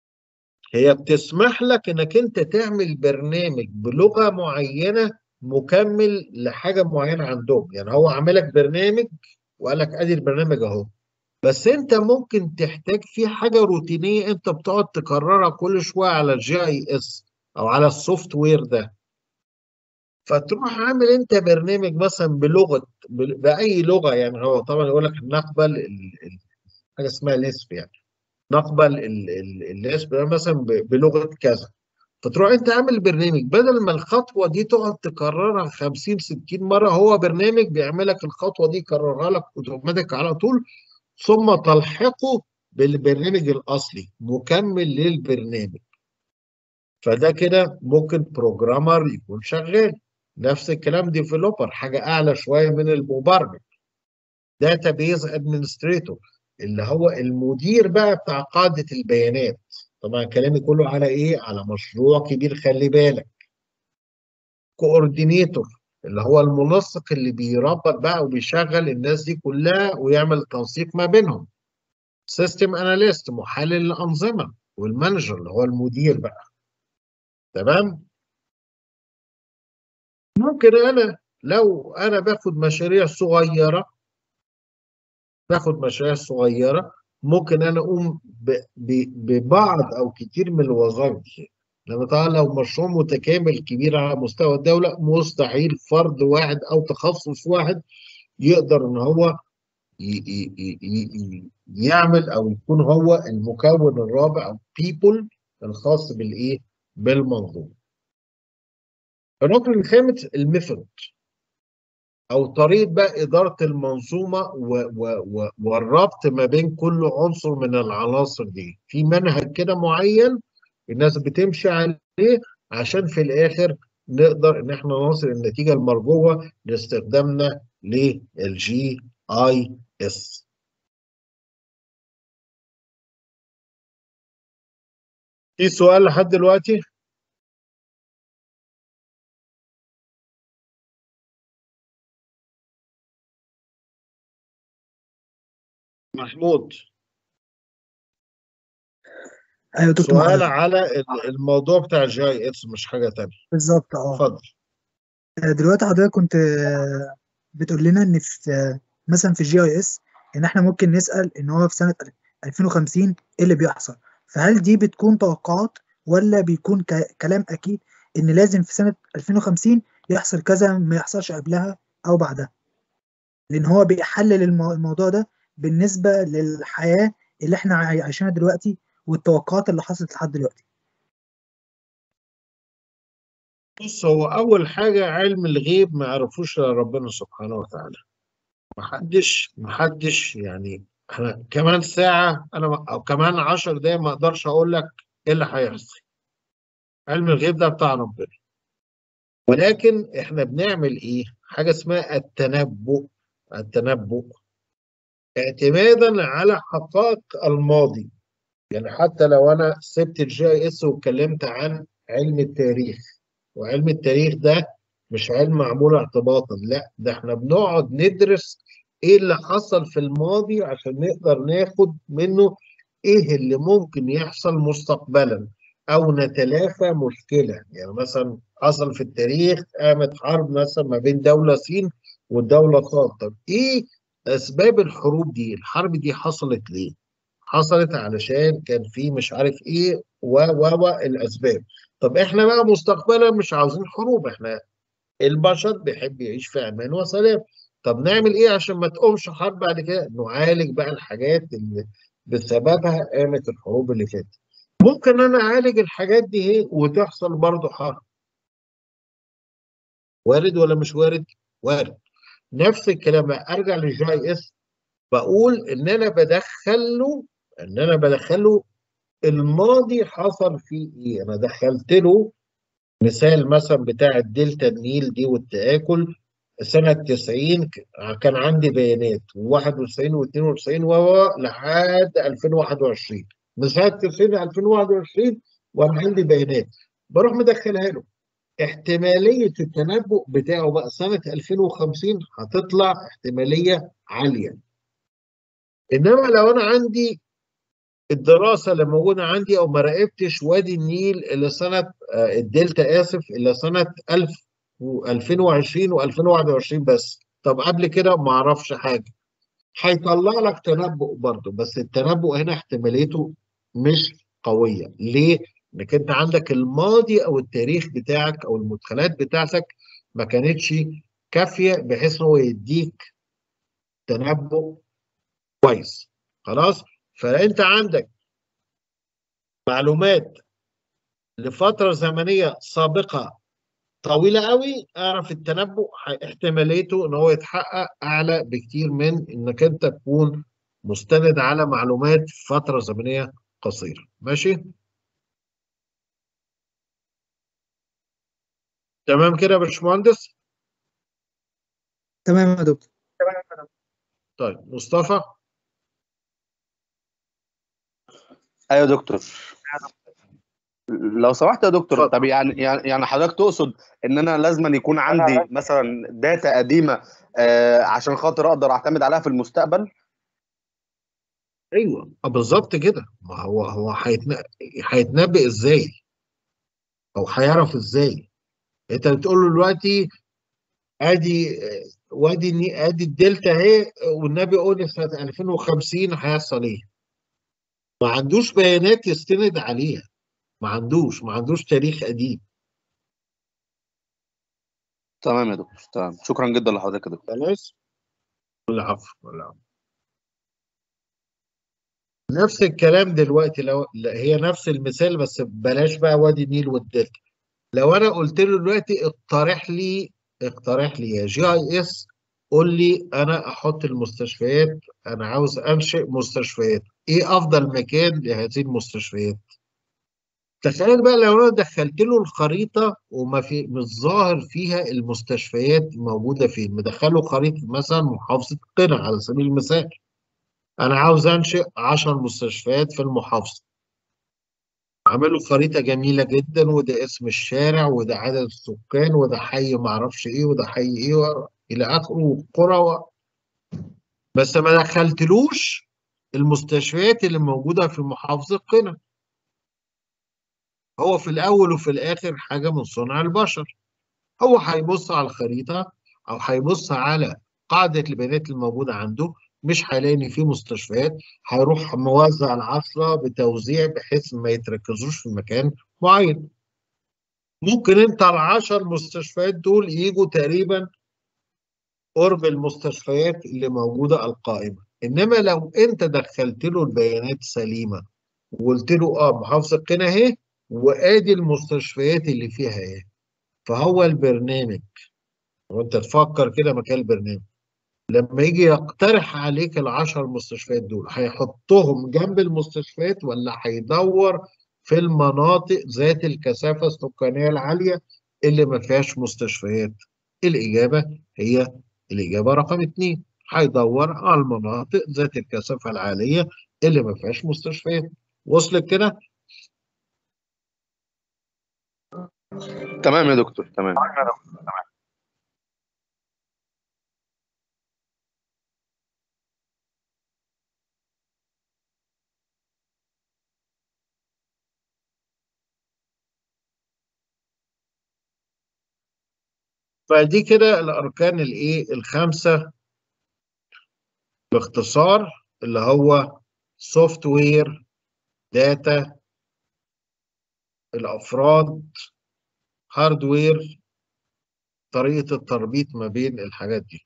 هي بتسمح لك انك انت تعمل برنامج بلغه معينه مكمل لحاجه معينه عندهم يعني هو عاملك برنامج وقال لك ادي البرنامج اهو بس انت ممكن تحتاج فيه حاجه روتينيه انت بتقعد تكررها كل شويه على الجي اي اس او على السوفت وير ده فتروح عامل انت برنامج مثلا بلغه باي لغه يعني هو طبعا يقول لك نقبل حاجه اسمها ليسب يعني نقبل الليسب ده مثلا بلغه كذا فتروح انت عامل برنامج بدل ما الخطوه دي تقعد تكررها 50 60 مره هو برنامج بيعمل لك الخطوه دي يكررها لك اوتوماتيك على طول ثم تلحقه بالبرنامج الاصلي مكمل للبرنامج فده كده ممكن بروجرامر يكون شغال نفس الكلام ديفلوبر حاجه اعلى شويه من المبرمج داتا بيز ادمنستريتور اللي هو المدير بقى بتاع قاعده البيانات طبعا كلامي كله على ايه على مشروع كبير خلي بالك كوردينيتور اللي هو المنسق اللي بيربط بقى وبيشغل الناس دي كلها ويعمل تنسيق ما بينهم سيستم اناليست محلل الانظمه والمانجر اللي هو المدير بقى تمام ممكن انا لو انا باخد مشاريع صغيره باخد مشاريع صغيره ممكن انا اقوم ببعض او كتير من الوظائف دي لما طبعا لو مشروع متكامل كبير على مستوى الدوله مستحيل فرد واحد او تخصص واحد يقدر ان هو يعمل او يكون هو المكون الرابع او بيبل الخاص بالايه بالمنظومه الركن الخامس الميثود او طريقه بقى اداره المنظومه و و و والربط ما بين كل عنصر من العناصر دي في منهج كده معين الناس بتمشي عليه عشان في الاخر نقدر ان احنا نوصل النتيجه المرجوه لاستخدامنا للجي اي اس في سؤال لحد دلوقتي محمود ايوه دكتور سؤال محمد على الموضوع بتاع الجي اي اس مش حاجه تانية بالظبط اه اتفضل دلوقتي حضرتك كنت آه، بتقول لنا ان في آه، مثلا في الجي اي اس ان احنا ممكن نسال ان هو في سنه 2050 ايه اللي بيحصل فهل دي بتكون توقعات ولا بيكون ك- كلام اكيد ان لازم في سنه 2050 يحصل كذا ما يحصلش قبلها او بعدها لان هو بيحلل المو- الموضوع ده بالنسبه للحياه اللي احنا عاي- عايشينها دلوقتي والتوقعات اللي حصلت لحد دلوقتي بص هو اول حاجه علم الغيب ما يعرفوش الا ربنا سبحانه وتعالى محدش محدش يعني احنا كمان ساعه انا ما- او كمان 10 دقايق ما اقدرش اقول لك ايه اللي هيحصل علم الغيب ده بتاع ربنا ولكن احنا بنعمل ايه حاجه اسمها التنبؤ التنبؤ اعتمادا على حقائق الماضي يعني حتى لو انا سبت الجي اس واتكلمت عن علم التاريخ وعلم التاريخ ده مش علم معمول اعتباطا لا ده احنا بنقعد ندرس ايه اللي حصل في الماضي عشان نقدر ناخد منه ايه اللي ممكن يحصل مستقبلا او نتلافى مشكله يعني مثلا حصل في التاريخ قامت حرب مثلا ما بين دوله صين والدوله صاد طب ايه اسباب الحروب دي الحرب دي حصلت ليه حصلت علشان كان في مش عارف ايه و و و الاسباب طب احنا بقى مستقبلا مش عاوزين حروب احنا البشر بيحب يعيش في امان وسلام طب نعمل ايه عشان ما تقومش حرب بعد كده نعالج بقى الحاجات اللي بسببها قامت الحروب اللي فاتت ممكن انا اعالج الحاجات دي ايه وتحصل برضه حرب وارد ولا مش وارد وارد نفس الكلام بقى ارجع للجي اس بقول ان انا بدخل له ان انا بدخل له الماضي حصل فيه ايه انا دخلت له مثال مثلا بتاع الدلتا النيل دي والتآكل سنة 90 كان عندي بيانات 91 و92 و لحد 2021 من سنة 90 ل 2021 وانا عندي بيانات بروح مدخلها له احتمالية التنبؤ بتاعه بقى سنة 2050 هتطلع احتمالية عالية انما لو انا عندي الدراسه اللي موجوده عندي او ما راقبتش وادي النيل اللي سنه آه، الدلتا اسف اللي سنه 1000 و2020 و2021 بس طب قبل كده ما اعرفش حاجه هيطلع لك تنبؤ برضه بس التنبؤ هنا احتماليته مش قويه ليه؟ انك انت عندك الماضي او التاريخ بتاعك او المدخلات بتاعتك ما كانتش كافيه بحيث ان هو يديك تنبؤ كويس خلاص فانت عندك معلومات لفتره زمنيه سابقه طويله قوي اعرف التنبؤ ح- احتماليته ان هو يتحقق اعلى بكتير من انك انت تكون مستند على معلومات في فتره زمنيه قصيره ماشي تمام كده يا باشمهندس تمام يا دكتور طيب مصطفى ايوه يا دكتور لو سمحت يا دكتور اتفضل. طب يعني يعني يعني حضرتك تقصد ان انا لازم يكون عندي مثلا داتا قديمه آه عشان خاطر اقدر اعتمد عليها في المستقبل ايوه آه، بالظبط كده ما هو هو هيتن- هيتنبأ ازاي او هيعرف ازاي انت بتقول له دلوقتي ادي وادي الني- ادي الدلتا اهي والنبي قول سنه 2050 هيحصل ايه ما عندوش بيانات يستند عليها ما عندوش ما عندوش تاريخ قديم تمام يا دكتور تمام شكرا جدا لحضرتك يا دكتور خلاص العفو العفو نفس الكلام دلوقتي لو لا، هي نفس المثال بس بلاش بقى وادي النيل والدلتا لو انا قلت له دلوقتي اقترح لي اقترح لي يا جي اي اس قول لي انا احط المستشفيات انا عاوز انشئ مستشفيات ايه افضل مكان لهذه المستشفيات تخيل بقى لو انا دخلت له الخريطه وما في مش ظاهر فيها المستشفيات موجوده فين مدخله خريطه مثلا محافظه قنا على سبيل المثال انا عاوز انشئ 10 مستشفيات في المحافظه عملوا خريطه جميله جدا وده اسم الشارع وده عدد السكان وده حي ما اعرفش ايه وده حي ايه و- الى اخره وقرى و... بس ما دخلتلوش المستشفيات اللي موجوده في محافظه قنا هو في الاول وفي الاخر حاجه من صنع البشر هو هيبص على الخريطه او هيبص على قاعده البيانات الموجوده عنده مش هيلاقي ان في مستشفيات هيروح موزع العشرة بتوزيع بحيث ما يتركزوش في مكان معين ممكن انت العشر مستشفيات دول يجوا تقريبا قرب المستشفيات اللي موجوده القائمه انما لو انت دخلت له البيانات سليمه وقلت له اه محافظه قنا اهي وادي المستشفيات اللي فيها ايه فهو البرنامج وانت تفكر كده مكان البرنامج لما يجي يقترح عليك العشر مستشفيات دول هيحطهم جنب المستشفيات ولا هيدور في المناطق ذات الكثافة السكانية العالية اللي ما فيهاش مستشفيات الإجابة هي الإجابة رقم اتنين هيدور على المناطق ذات الكثافة العالية اللي ما فيهاش مستشفيات وصلت كده تمام يا دكتور تمام فدي كده الأركان الإيه الخمسة باختصار اللي هو سوفت وير داتا الافراد هاردوير طريقه التربيط ما بين الحاجات دي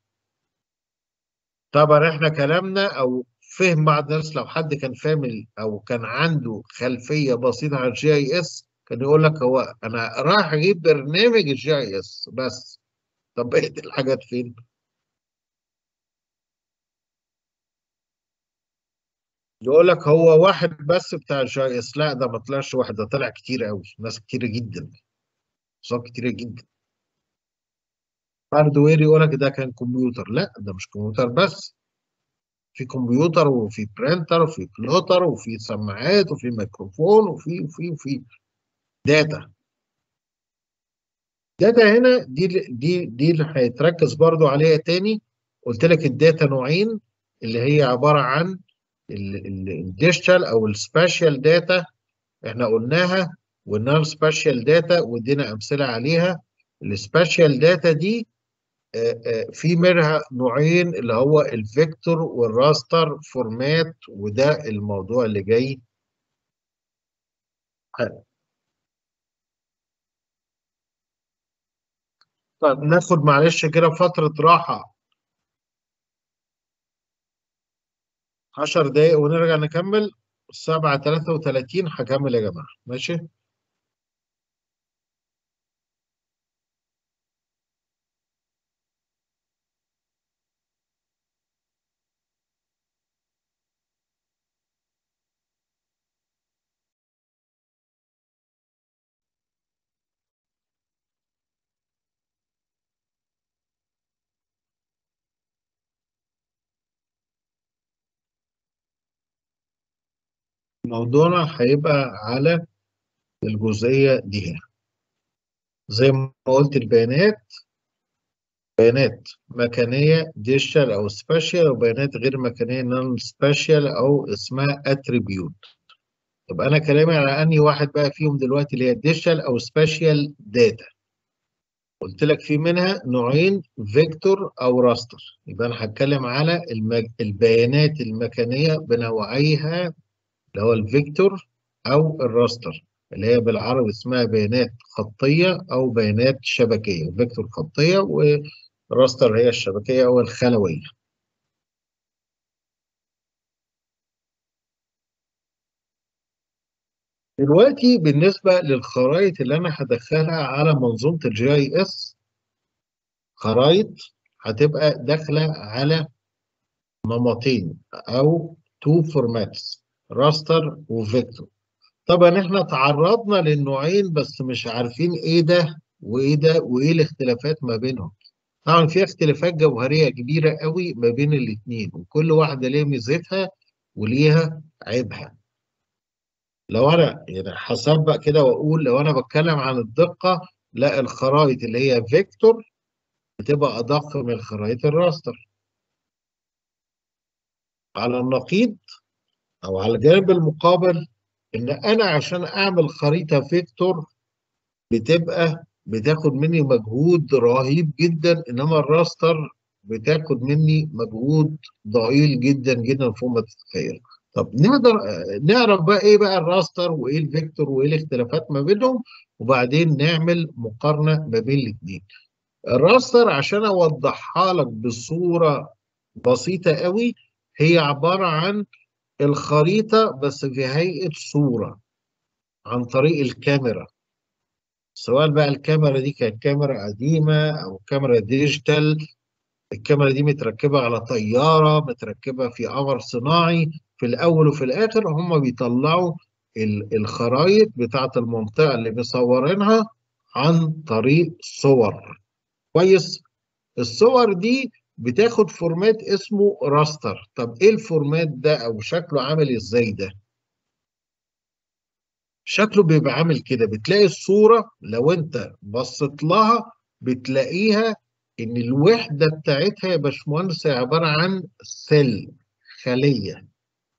طبعا احنا كلامنا او فهم بعض الناس لو حد كان فاهم ال- او كان عنده خلفيه بسيطه عن الجي اي اس كان يقول لك هو انا رايح اجيب برنامج الجي اي اس بس طب بقيه الحاجات فين؟ يقول لك هو واحد بس بتاع الجي اي اس لا ده ما طلعش واحد ده طلع كتير قوي ناس كتيره جدا صار كتيره جدا هاردوير يقول لك ده كان كمبيوتر لا ده مش كمبيوتر بس في كمبيوتر وفي برينتر وفي بلوتر وفي سماعات وفي ميكروفون وفي وفي وفي داتا داتا هنا دي دي دي اللي هيتركز برضو عليها تاني قلت لك الداتا نوعين اللي هي عبارة عن الديجيتال او السباشيال داتا احنا قلناها والنون سباشيال داتا وادينا امثله عليها السباشيال داتا دي آه، آه، في منها نوعين اللي هو الفيكتور والراستر فورمات وده الموضوع اللي جاي حالا. طيب ناخد معلش كده فترة راحة 10 دقايق ونرجع نكمل الساعة 33 هكمل يا جماعة ماشي موضوعنا هيبقى على الجزئية دي هنا زي ما قلت البيانات بيانات مكانية ديجيتال أو سباشيال وبيانات غير مكانية نون سباشيال أو اسمها اتريبيوت طب أنا كلامي على أنهي واحد بقى فيهم دلوقتي اللي هي ديجيتال أو سباشيال داتا قلت لك في منها نوعين فيكتور أو راستر يبقى أنا هتكلم على المج... البيانات المكانية بنوعيها اللي هو الفيكتور او الراستر اللي هي بالعربي اسمها بيانات خطيه او بيانات شبكيه فيكتور خطيه وراستر هي الشبكيه او الخلويه دلوقتي بالنسبه للخرائط اللي انا هدخلها على منظومه الجي اي اس خرائط هتبقى داخله على نمطين او تو فورماتس راستر وفيكتور طبعا احنا تعرضنا للنوعين بس مش عارفين ايه ده وايه ده وايه الاختلافات ما بينهم طبعا في اختلافات جوهريه كبيره قوي ما بين الاثنين وكل واحده ليها ميزتها وليها عيبها لو انا يعني هسبق كده واقول لو انا بتكلم عن الدقه لا الخرائط اللي هي فيكتور بتبقى ادق من خرائط الراستر على النقيض او على الجانب المقابل ان انا عشان اعمل خريطه فيكتور بتبقى بتاخد مني مجهود رهيب جدا انما الراستر بتاخد مني مجهود ضئيل جدا جدا فوق ما تتخيل طب نقدر نعرف بقى ايه بقى الراستر وايه الفيكتور وايه الاختلافات ما بينهم وبعدين نعمل مقارنه ما بين الاثنين الراستر عشان اوضحها لك بصوره بسيطه قوي هي عباره عن الخريطة بس في هيئة صورة عن طريق الكاميرا سواء بقى الكاميرا دي كانت كاميرا قديمة أو كاميرا ديجيتال الكاميرا دي متركبة على طيارة متركبة في قمر صناعي في الأول وفي الآخر هم بيطلعوا الخرايط بتاعة المنطقة اللي مصورينها عن طريق صور كويس الصور دي بتاخد فورمات اسمه راستر طب ايه الفورمات ده او شكله عامل ازاي ده شكله بيبقى عامل كده بتلاقي الصورة لو انت بصيت لها بتلاقيها ان الوحدة بتاعتها يا باشمهندس عبارة عن سيل خلية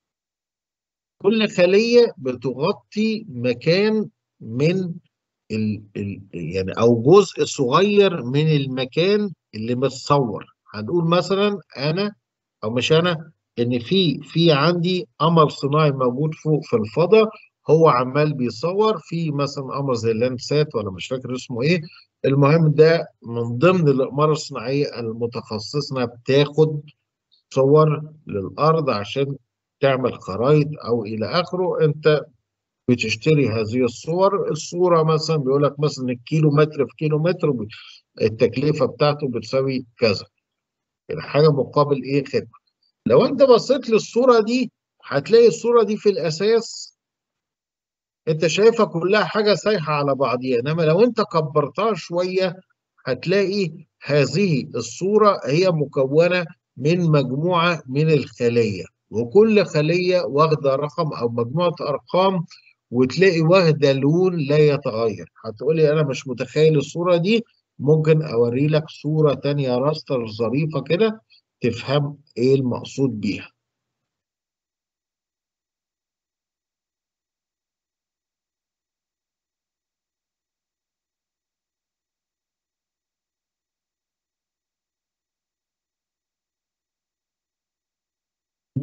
كل خلية بتغطي مكان من ال ال يعني او جزء صغير من المكان اللي متصور هنقول مثلا انا او مش انا ان في في عندي قمر صناعي موجود فوق في الفضاء هو عمال بيصور في مثلا قمر زي اللاندسات ولا مش فاكر اسمه ايه المهم ده من ضمن الاقمار الصناعيه المتخصصه انها بتاخد صور للارض عشان تعمل خرائط او الى اخره انت بتشتري هذه الصور الصوره مثلا بيقول لك مثلا الكيلو متر في كيلو متر التكلفه بتاعته بتساوي كذا حاجه مقابل ايه خدمه لو انت بصيت للصوره دي هتلاقي الصوره دي في الاساس انت شايفها كلها حاجه سايحه على بعضيها انما لو انت كبرتها شويه هتلاقي هذه الصوره هي مكونه من مجموعه من الخليه وكل خليه واخده رقم او مجموعه ارقام وتلاقي واخده لون لا يتغير هتقولي انا مش متخيل الصوره دي ممكن اوري لك صوره تانية راستر ظريفه كده تفهم ايه المقصود بيها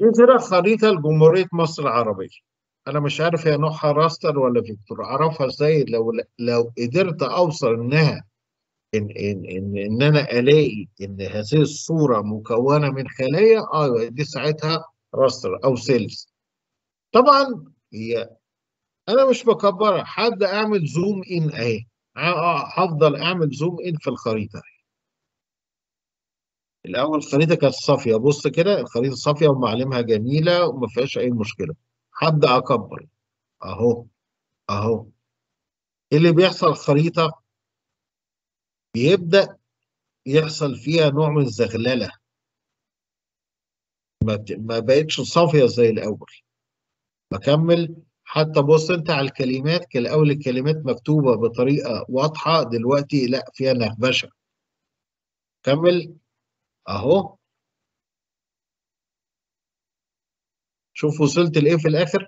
دي كده خريطة لجمهورية مصر العربية أنا مش عارف هي نوعها راستر ولا فيكتور أعرفها إزاي لو لو قدرت أوصل إنها إن إن إن, إن أنا ألاقي إن هذه الصورة مكونة من خلايا أيوه دي ساعتها راستر أو سيلز طبعا هي أنا مش بكبرها حد أعمل زوم إن أهي هفضل أعمل زوم إن في الخريطة الاول الخريطه كانت صافيه بص كده الخريطه صافيه ومعالمها جميله وما فيهاش اي مشكله هبدا اكبر اهو اهو ايه اللي بيحصل الخريطه بيبدا يحصل فيها نوع من الزغلله ما ما بقتش صافيه زي الاول بكمل حتى بص انت على الكلمات كان الاول الكلمات مكتوبه بطريقه واضحه دلوقتي لا فيها نهبشه كمل اهو شوف وصلت لايه في الاخر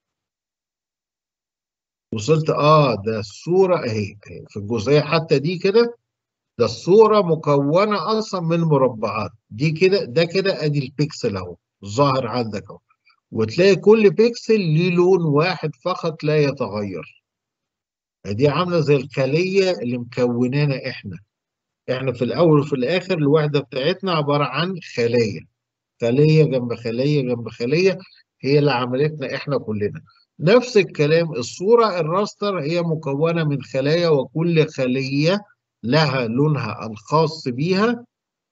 وصلت اه ده الصوره اهي في الجزئيه حتى دي كده ده الصوره مكونه اصلا من مربعات دي كده ده كده ادي البيكسل اهو ظاهر عندك اهو وتلاقي كل بيكسل ليه لون واحد فقط لا يتغير دي عامله زي الخليه اللي مكونانا احنا احنا في الاول وفي الاخر الوحده بتاعتنا عباره عن خلايا خليه جنب خليه جنب خليه هي اللي عملتنا احنا كلنا نفس الكلام الصوره الراستر هي مكونه من خلايا وكل خليه لها لونها الخاص بيها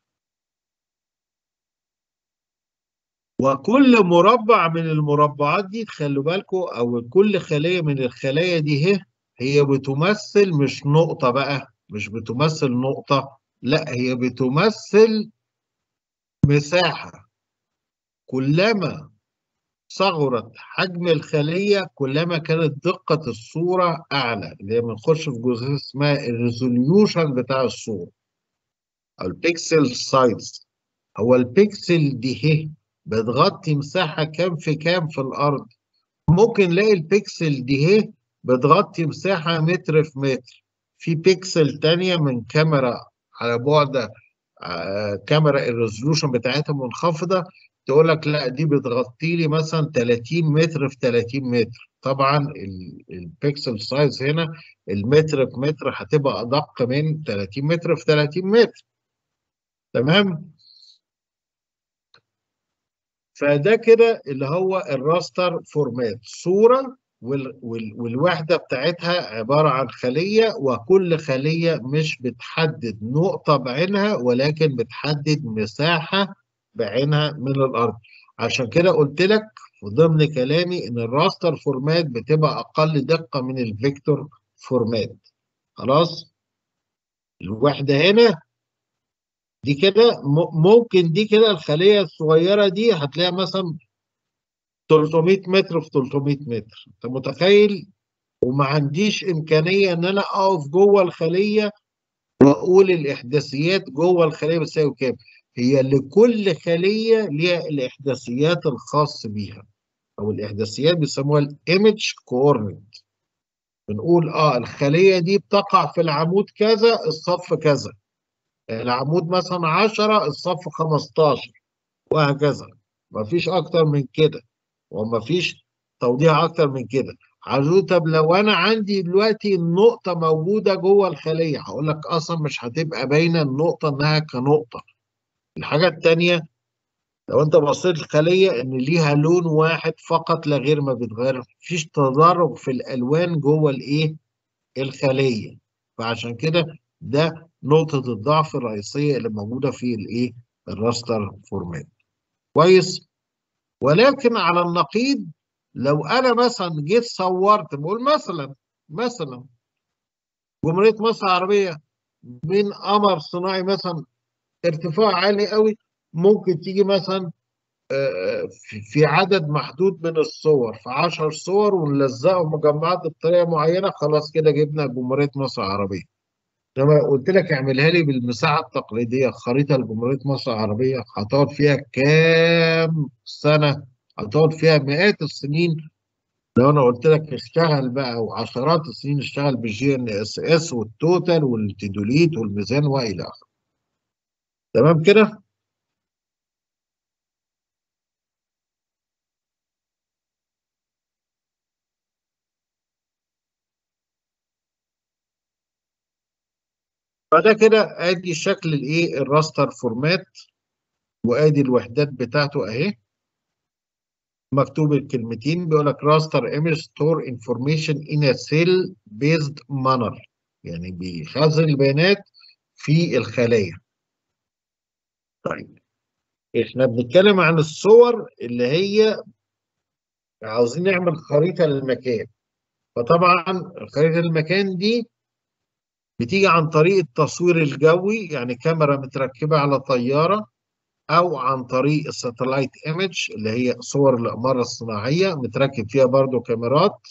وكل مربع من المربعات دي خلوا بالكم او كل خليه من الخلايا دي هي هي بتمثل مش نقطه بقى مش بتمثل نقطة لا هي بتمثل مساحة كلما صغرت حجم الخلية كلما كانت دقة الصورة أعلى اللي هي بنخش في جزئية اسمها الريزوليوشن بتاع الصورة أو البيكسل سايز هو البيكسل دي هي بتغطي مساحة كام في كام في الأرض ممكن نلاقي البيكسل دي هي بتغطي مساحة متر في متر في بيكسل تانية من كاميرا على بعد آه كاميرا الريزولوشن بتاعتها منخفضة تقول لك لا دي بتغطي لي مثلا 30 متر في 30 متر طبعا البيكسل سايز هنا المتر في متر هتبقى ادق من 30 متر في 30 متر تمام فده كده اللي هو الراستر فورمات صوره وال وال والوحده بتاعتها عباره عن خليه وكل خليه مش بتحدد نقطه بعينها ولكن بتحدد مساحه بعينها من الارض عشان كده قلت لك في ضمن كلامي ان الراستر فورمات بتبقى اقل دقه من الفيكتور فورمات خلاص الوحده هنا دي كده ممكن دي كده الخليه الصغيره دي هتلاقيها مثلا 300 متر في 300 متر انت متخيل وما عنديش امكانيه ان انا اقف جوه الخليه واقول الاحداثيات جوه الخليه بتساوي كام هي لكل خليه ليها الاحداثيات الخاص بيها او الاحداثيات بيسموها الايمج كوردينيت بنقول اه الخليه دي بتقع في العمود كذا الصف كذا العمود مثلا 10 الصف 15 وهكذا مفيش اكتر من كده وما فيش توضيح اكتر من كده عايزوه طب لو انا عندي دلوقتي النقطه موجوده جوه الخليه هقول لك اصلا مش هتبقى باينه النقطه انها كنقطه الحاجه الثانيه لو انت بصيت الخليه ان ليها لون واحد فقط لا غير ما بيتغير مفيش تدرج في الالوان جوه الايه الخليه فعشان كده ده نقطه الضعف الرئيسيه اللي موجوده في الايه الراستر فورمات كويس ولكن على النقيض لو انا مثلا جيت صورت بقول مثلا مثلا جمهوريه مصر العربيه من قمر صناعي مثلا ارتفاع عالي قوي ممكن تيجي مثلا في عدد محدود من الصور في 10 صور ونلزقهم مجمعات بطريقه معينه خلاص كده جبنا جمهوريه مصر العربيه لما قلت لك اعملها لي بالمساحه التقليديه خريطه لجمهوريه مصر العربيه هتقعد فيها كام سنه؟ هتقعد فيها مئات السنين لو انا قلت لك اشتغل بقى وعشرات السنين اشتغل بالجي ان اس اس والتوتال والتدوليت والميزان والى اخره. تمام كده؟ فده كده ادي شكل الايه الراستر فورمات وادي الوحدات بتاعته اهي مكتوب الكلمتين بيقول لك راستر ايمج ستور انفورميشن ان ا سيل بيزد مانر يعني بيخزن البيانات في الخلايا طيب احنا بنتكلم عن الصور اللي هي عاوزين نعمل خريطة للمكان فطبعا خريطة المكان دي بتيجي عن طريق التصوير الجوي يعني كاميرا متركبة على طيارة أو عن طريق الساتلايت ايمج اللي هي صور الأقمار الصناعية متركب فيها برضو كاميرات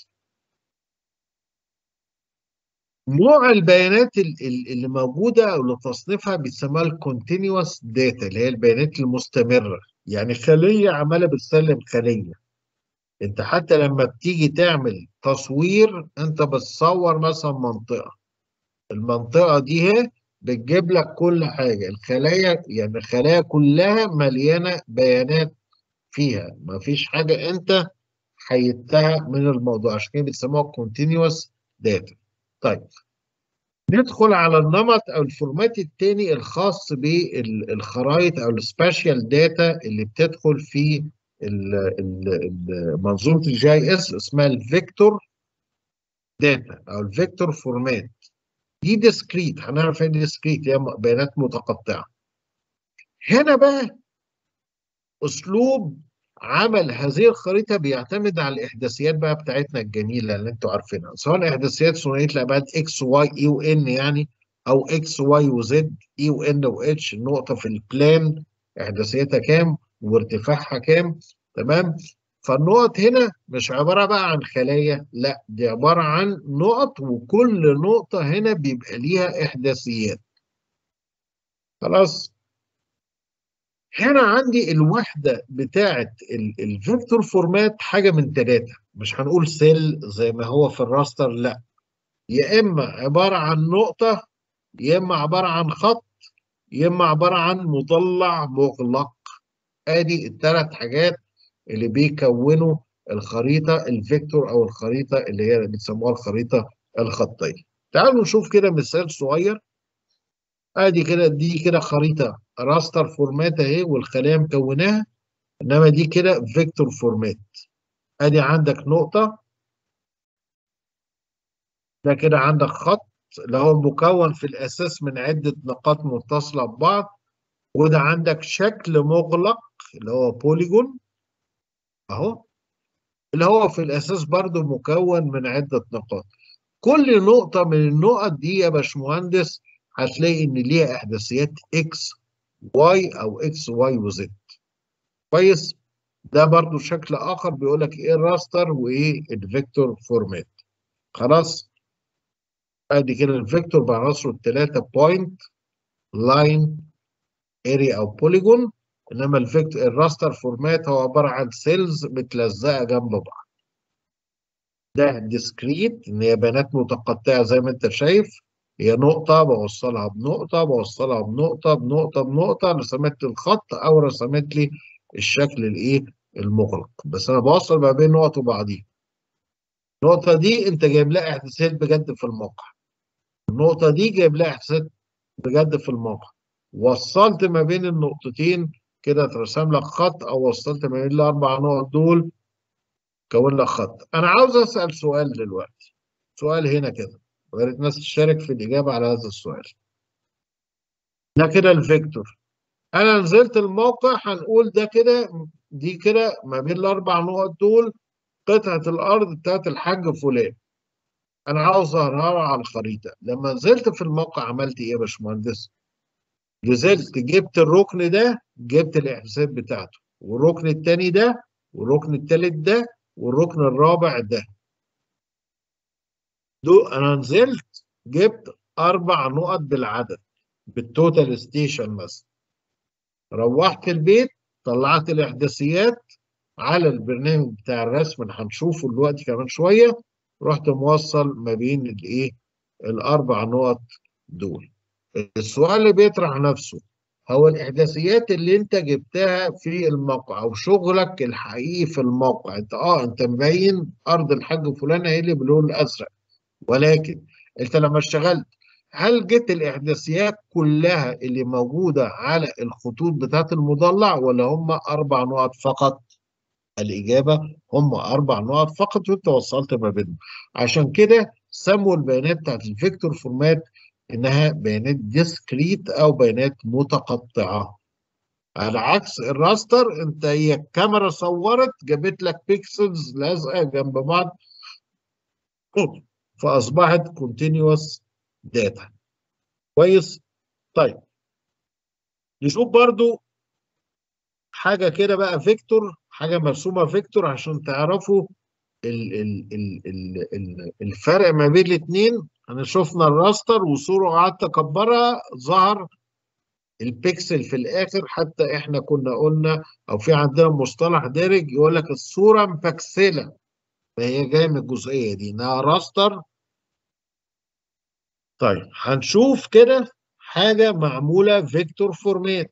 نوع البيانات ال- ال- اللي موجودة أو لتصنيفها بيسموها الكونتينوس داتا اللي هي البيانات المستمرة يعني خلية عمالة بتسلم خلية انت حتى لما بتيجي تعمل تصوير انت بتصور مثلا منطقة المنطقة دي هي بتجيب لك كل حاجة الخلايا يعني الخلايا كلها مليانة بيانات فيها ما فيش حاجة انت حيدتها من الموضوع عشان كده بيسموها continuous data طيب ندخل على النمط او الفورمات التاني الخاص بالخرائط او السبيشال داتا اللي بتدخل في ال- ال- ال- منظومه الجي اي اس اسمها الفيكتور داتا او الفيكتور فورمات دي ديسكريت هنعرف ايه ديسكريت هي م- بيانات متقطعه هنا بقى اسلوب عمل هذه الخريطه بيعتمد على الاحداثيات بقى بتاعتنا الجميله اللي انتوا عارفينها سواء احداثيات ثنائيه الابعاد اكس واي اي وان يعني او اكس واي وزد اي وان واتش النقطه في البلان احداثيتها كام وارتفاعها كام تمام فالنقط هنا مش عباره بقى عن خلايا لا دي عباره عن نقط وكل نقطه هنا بيبقى ليها احداثيات خلاص هنا عندي الوحدة بتاعة الفيكتور فورمات حاجة من ثلاثة مش هنقول سيل زي ما هو في الراستر لا يا إما عبارة عن نقطة يا إما عبارة عن خط يا إما عبارة عن مضلع مغلق آدي الثلاث حاجات اللي بيكونوا الخريطة الفيكتور أو الخريطة اللي هي بيسموها الخريطة الخطية تعالوا نشوف كده مثال صغير ادي كده دي كده خريطه راستر فورمات اهي والخلايا مكوناها انما دي كده فيكتور فورمات ادي عندك نقطه ده كده عندك خط اللي هو مكون في الاساس من عده نقاط متصله ببعض وده عندك شكل مغلق اللي هو بوليجون اهو اللي هو في الاساس برضو مكون من عده نقاط كل نقطه من النقط دي يا باشمهندس هتلاقي ان ليها احداثيات اكس واي او اكس واي وزد كويس ده برضو شكل اخر بيقول لك ايه الراستر وايه الفيكتور فورمات خلاص ادي كده الفيكتور بعناصره الثلاثه بوينت لاين اريا او بوليجون انما الفيكتور الراستر فورمات هو عباره عن سيلز متلزقه جنب بعض ده ديسكريت ان هي بيانات متقطعه زي ما انت شايف هي نقطة بوصلها بنقطة بوصلها بنقطة بنقطة بنقطة رسمت لي الخط أو رسمت لي الشكل الإيه المغلق بس أنا بوصل ما بين نقط وبعضيها النقطة دي أنت جايب لها إحداثيات بجد في الموقع النقطة دي جايب لها إحداثيات بجد في الموقع وصلت ما بين النقطتين كده ترسم لك خط أو وصلت ما بين الأربع نقط دول كون لك خط أنا عاوز أسأل سؤال دلوقتي سؤال هنا كده ويا ريت الناس تشارك في الإجابة على هذا السؤال. ده كده الفيكتور. أنا نزلت الموقع هنقول ده كده دي كده ما بين الأربع نقط دول قطعة الأرض بتاعت الحاج فلان. أنا عاوز أظهرها على الخريطة. لما نزلت في الموقع عملت إيه يا باشمهندس؟ نزلت جبت الركن ده جبت الإحداثات بتاعته والركن التاني ده والركن التالت ده والركن الرابع ده. دول انا نزلت جبت اربع نقط بالعدد بالتوتال ستيشن مثلا روحت البيت طلعت الاحداثيات على البرنامج بتاع الرسم اللي هنشوفه دلوقتي كمان شويه رحت موصل ما بين الايه الاربع نقط دول السؤال اللي بيطرح نفسه هو الاحداثيات اللي انت جبتها في الموقع او شغلك الحقيقي في الموقع انت اه انت مبين ارض الحاج فلان هي اللي باللون الازرق ولكن انت لما اشتغلت هل جت الاحداثيات كلها اللي موجوده على الخطوط بتاعت المضلع ولا هم اربع نقط فقط؟ الاجابه هم اربع نقط فقط وانت وصلت ما بينهم عشان كده سموا البيانات بتاعت الفيكتور فورمات انها بيانات ديسكريت او بيانات متقطعه على عكس الراستر انت هي الكاميرا صورت جابت لك بيكسلز لازقه جنب بعض فاصبحت continuous داتا كويس طيب نشوف برضو حاجه كده بقى فيكتور حاجه مرسومه فيكتور عشان تعرفوا ال ال ال ال ال الفرق ما بين الاثنين انا شفنا الراستر وصوره قعدت اكبرها ظهر البيكسل في الاخر حتى احنا كنا قلنا او في عندنا مصطلح دارج يقول لك الصوره مبكسله فهي جايه من الجزئيه دي انها راستر طيب هنشوف كده حاجه معموله فيكتور فورمات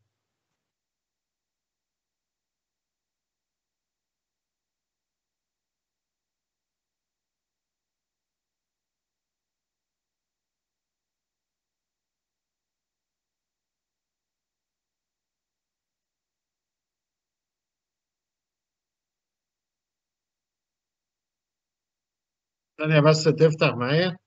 ثانية بس تفتح معايا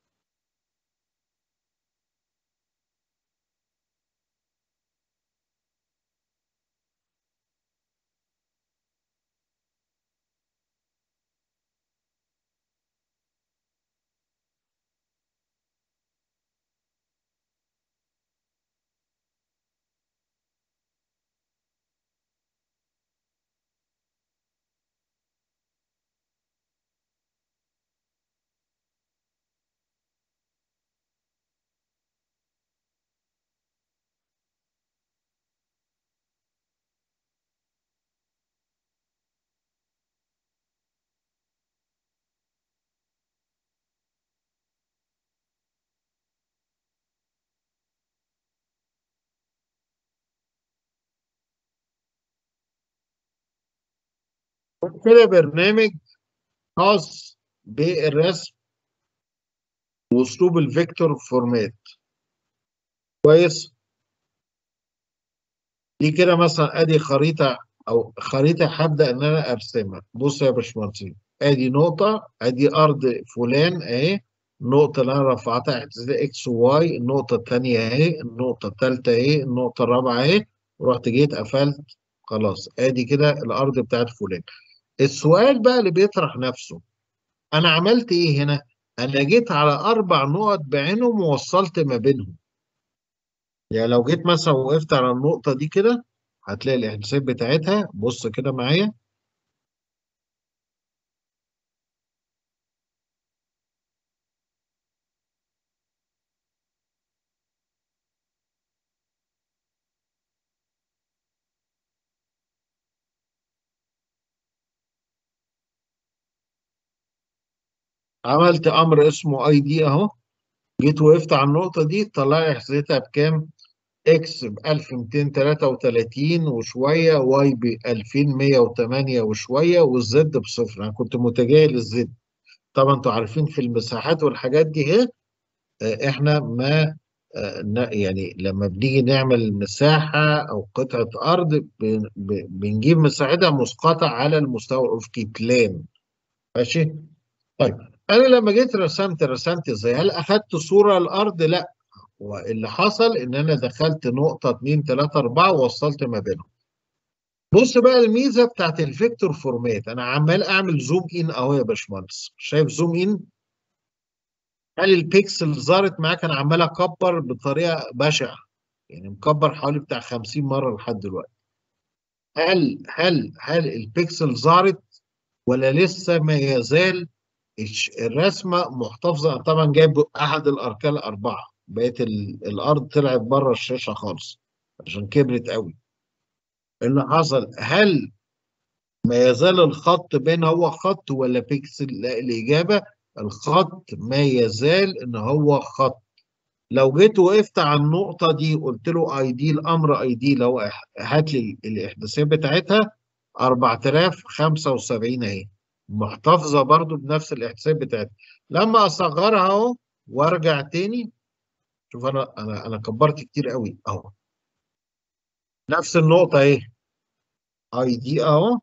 كده برنامج خاص بالرسم واسلوب الفيكتور فورمات كويس دي كده مثلا ادي خريطه او خريطه هبدا ان انا ارسمها بص يا باشمهندسين ادي نقطه ادي ارض فلان اهي النقطه اللي انا رفعتها اعتزال اكس وواي النقطه الثانيه اهي النقطه الثالثه اهي النقطه الرابعه اهي ورحت جيت قفلت خلاص ادي كده الارض بتاعت فلان السؤال بقى اللي بيطرح نفسه انا عملت ايه هنا انا جيت على اربع نقط بعينهم ووصلت ما بينهم يعني لو جيت مثلا وقفت على النقطة دي كده هتلاقي الاحداثيات بتاعتها بص كده معايا عملت امر اسمه اي دي اهو جيت وقفت على النقطة دي طلع لي احداثيتها بكام؟ اكس ب 1233 وشويه واي ب 2108 وشويه والزد بصفر انا كنت متجاهل الزد طبعا انتوا عارفين في المساحات والحاجات دي هي احنا ما يعني لما بنيجي نعمل مساحه او قطعه ارض بنجيب مساحتها مسقطه على المستوى الافقي بلان ماشي طيب انا لما جيت رسمت رسمت ازاي هل اخدت صوره الارض لا واللي حصل ان انا دخلت نقطه 2 3 4 ووصلت ما بينهم بص بقى الميزه بتاعت الفيكتور فورمات انا عمال اعمل زوم ان اهو يا باشمهندس شايف زوم ان هل البيكسل ظهرت معاك انا عمال اكبر بطريقه بشعه يعني مكبر حوالي بتاع 50 مره لحد دلوقتي هل هل هل البيكسل ظهرت ولا لسه ما يزال الرسمه محتفظه طبعا جايب احد الاركان الاربعه بقت الارض طلعت بره الشاشه خالص عشان كبرت قوي اللي حصل هل ما يزال الخط بين هو خط ولا بيكسل لا الاجابه الخط ما يزال ان هو خط لو جيت وقفت على النقطه دي قلت له اي دي الامر اي دي لو هات لي الاحداثيه بتاعتها 4075 اهي محتفظه برضو بنفس الاحداثيه بتاعتها لما اصغرها اهو وارجع تاني شوف انا انا انا كبرت كتير قوي اهو نفس النقطه اهي اي دي اهو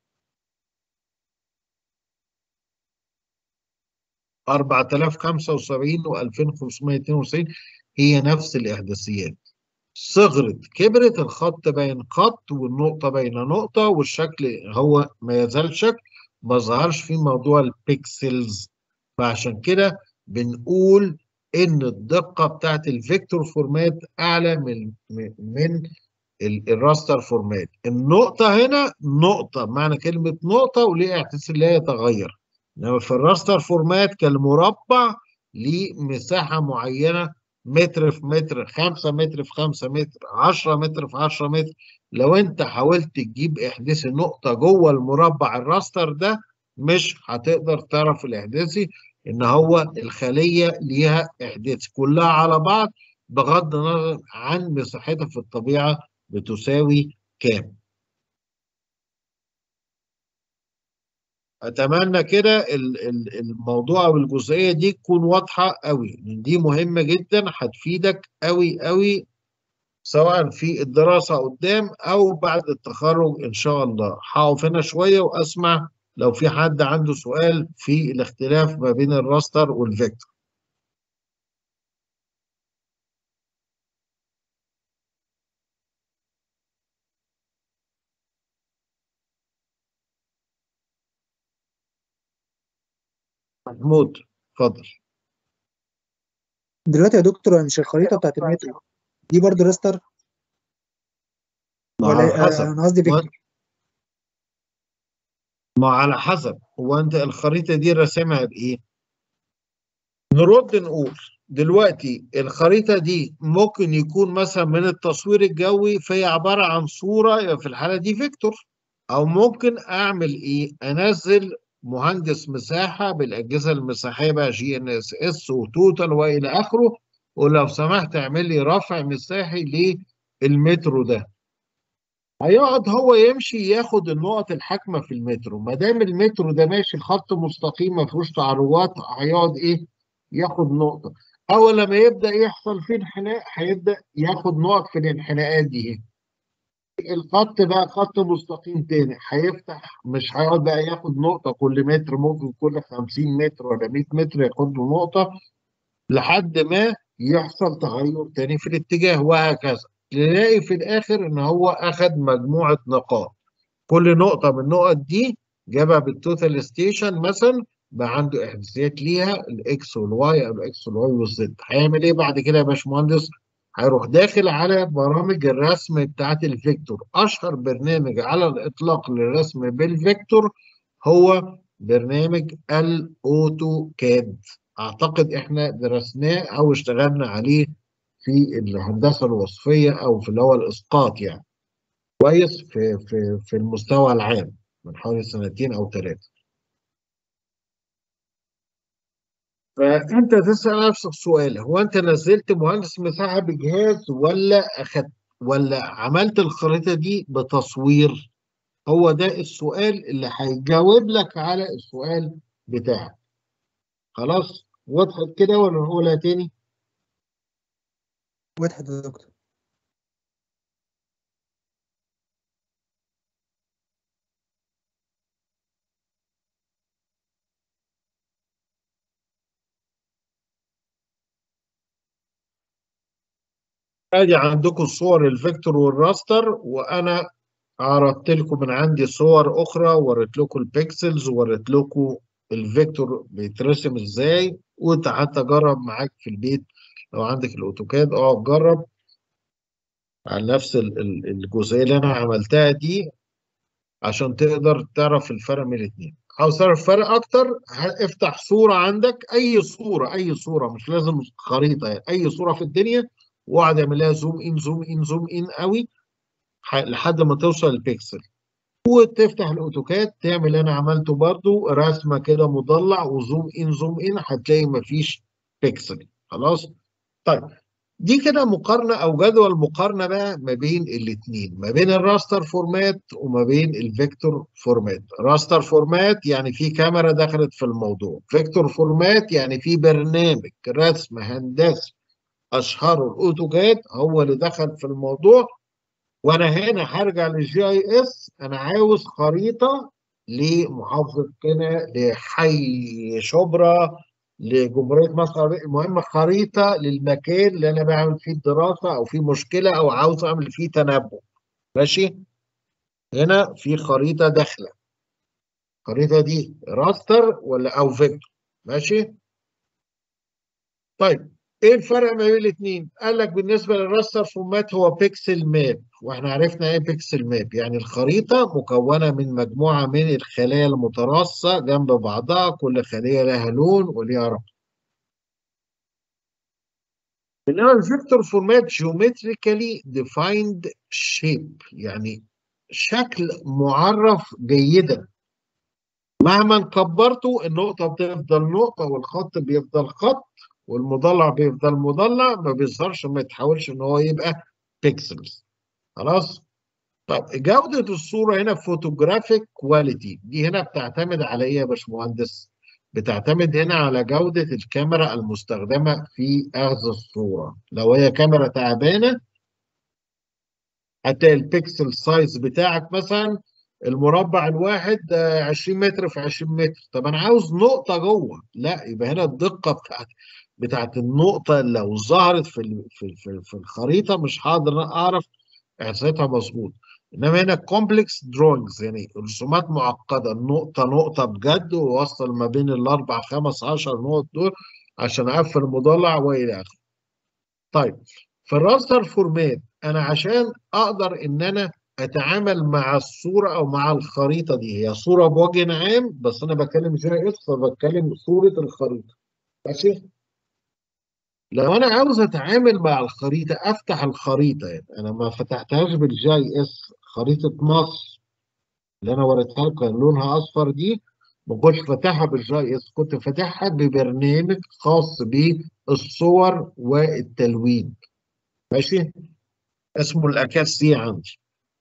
4075 و2592 هي نفس الاحداثيات صغرت كبرت الخط باين خط والنقطه باينه نقطه والشكل هو ما يزال شكل ما ظهرش فيه موضوع البيكسلز فعشان كده بنقول ان الدقه بتاعت الفيكتور فورمات اعلى من من الراستر فورمات النقطه هنا نقطه معنى كلمه نقطه وليه احساس لا يتغير انما في الراستر فورمات كالمربع ليه مساحه معينه متر في متر 5 متر في 5 متر 10 متر في 10 متر لو انت حاولت تجيب احداثي نقطه جوه المربع الراستر ده مش هتقدر تعرف الاحداثي ان هو الخليه ليها احداثي كلها على بعض بغض النظر عن مساحتها في الطبيعه بتساوي كام اتمنى كده الموضوع او الجزئيه دي تكون واضحه قوي دي مهمه جدا هتفيدك قوي قوي سواء في الدراسه قدام او بعد التخرج ان شاء الله هقف هنا شويه واسمع لو في حد عنده سؤال في الاختلاف ما بين الراستر والفيكتور محمود اتفضل دلوقتي يا دكتور مش الخريطه بتاعت المترو دي برضه راستر ما ولا على حسب انا قصدي فيكتور ما على حسب هو انت الخريطه دي راسمها بايه نرد نقول دلوقتي الخريطه دي ممكن يكون مثلا من التصوير الجوي فهي عباره عن صوره في الحاله دي فيكتور او ممكن اعمل ايه انزل مهندس مساحه بالاجهزه المساحيه بقى جي ان اس اس وتوتال والى اخره ولو سمحت اعمل لي رفع مساحي للمترو ده هيقعد هو يمشي ياخد النقط الحاكمه في المترو ما دام المترو ده ماشي خط مستقيم ما فيهوش تعرجات هيقعد ايه ياخد نقطه اول لما يبدا يحصل فيه انحناء هيبدا ياخد نقط في الانحناءات دي الخط بقى خط مستقيم تاني هيفتح مش هيقعد بقى ياخد نقطه كل متر ممكن كل 50 متر ولا 100 متر ياخد له نقطه لحد ما يحصل تغير تاني في الاتجاه وهكذا نلاقي في الاخر ان هو اخد مجموعه نقاط كل نقطه من النقط دي جابها بالتوتال ستيشن مثلا بقى عنده احداثيات ليها الاكس والواي او الاكس والواي والزد هيعمل ايه بعد كده يا باشمهندس؟ هيروح داخل على برامج الرسم بتاعت الفيكتور اشهر برنامج على الاطلاق للرسم بالفيكتور هو برنامج الاوتوكاد اعتقد احنا درسناه او اشتغلنا عليه في الهندسه الوصفيه او في اللي هو الاسقاط يعني كويس في في في المستوى العام من حوالي سنتين او ثلاثه فانت تسال نفسك سؤال هو انت نزلت مهندس مساحه بجهاز ولا اخدت ولا عملت الخريطه دي بتصوير هو ده السؤال اللي هيجاوب لك على السؤال بتاعك خلاص وضحت كده ولا نقولها تاني وضحت يا دكتور ادي عندكم صور الفيكتور والراستر وانا عرضت لكم من عندي صور اخرى وريت لكم البيكسلز وريت لكم الفيكتور بيترسم ازاي وانت حتى جرب معاك في البيت لو عندك الاوتوكاد اقعد جرب على نفس الجزئيه اللي انا عملتها دي عشان تقدر تعرف الفرق بين الاثنين عاوز تعرف الفرق اكتر افتح صوره عندك اي صوره اي صوره مش لازم خريطه يعني اي صوره في الدنيا واقعد اعمل لها زوم ان زوم ان زوم ان قوي لحد ما توصل البيكسل وتفتح الاوتوكاد تعمل اللي انا عملته برضو رسمه كده مضلع وزوم ان زوم ان هتلاقي مفيش بيكسل خلاص طيب دي كده مقارنه او جدول مقارنه بقى ما بين الاثنين ما بين الراستر فورمات وما بين الفيكتور فورمات راستر فورمات يعني في كاميرا دخلت في الموضوع فيكتور فورمات يعني في برنامج رسم هندسي اشهره الاوتوكاد هو اللي دخل في الموضوع وانا هنا هرجع للجي اي اس انا عاوز خريطه لمحافظه قنا لحي شبرا لجمهوريه مصر العربية. المهم خريطه للمكان اللي انا بعمل فيه الدراسه او فيه مشكله او عاوز اعمل فيه تنبؤ ماشي هنا في خريطه داخله الخريطه دي راستر ولا او فيكتور ماشي طيب ايه الفرق ما بين الاثنين؟ قال لك بالنسبه للراستر فورمات هو بيكسل ماب واحنا عرفنا ايه بيكسل ماب يعني الخريطه مكونه من مجموعه من الخلايا المتراصه جنب بعضها كل خليه لها لون وليها رقم. انما الفيكتور فورمات جيومتريكالي ديفايند شيب يعني شكل معرف جيدا مهما كبرته النقطه بتفضل نقطه والخط بيفضل خط والمضلع بيفضل مضلع ما بيظهرش ما يتحولش ان هو يبقى بيكسلز خلاص طب جودة الصورة هنا فوتوجرافيك كواليتي دي هنا بتعتمد على ايه يا باشمهندس؟ بتعتمد هنا على جودة الكاميرا المستخدمة في أخذ الصورة لو هي كاميرا تعبانة هتلاقي البيكسل سايز بتاعك مثلا المربع الواحد 20 متر في 20 متر طب انا عاوز نقطة جوه لا يبقى هنا الدقة بتاعت بتاعت النقطة لو ظهرت في في في, في الخريطة مش هقدر أعرف إحصائيتها مظبوط إنما هنا كومبلكس دروينجز يعني رسومات معقدة نقطة نقطة بجد ووصل ما بين الأربع خمس عشر نقط دول عشان أقفل المضلع وإلى آخره. طيب في الراستر فورمات أنا عشان أقدر إن أنا أتعامل مع الصورة أو مع الخريطة دي هي صورة بوجه عام بس أنا بتكلم جي إس فبتكلم صورة الخريطة ماشي؟ لو انا عاوز اتعامل مع الخريطه افتح الخريطه يعني انا ما فتحتهاش بالجي اس خريطه مصر اللي انا وريتها لكم كان لونها اصفر دي ما كنتش فاتحها بالجي اس كنت فاتحها ببرنامج خاص بالصور والتلوين ماشي اسمه الاكاسي عندي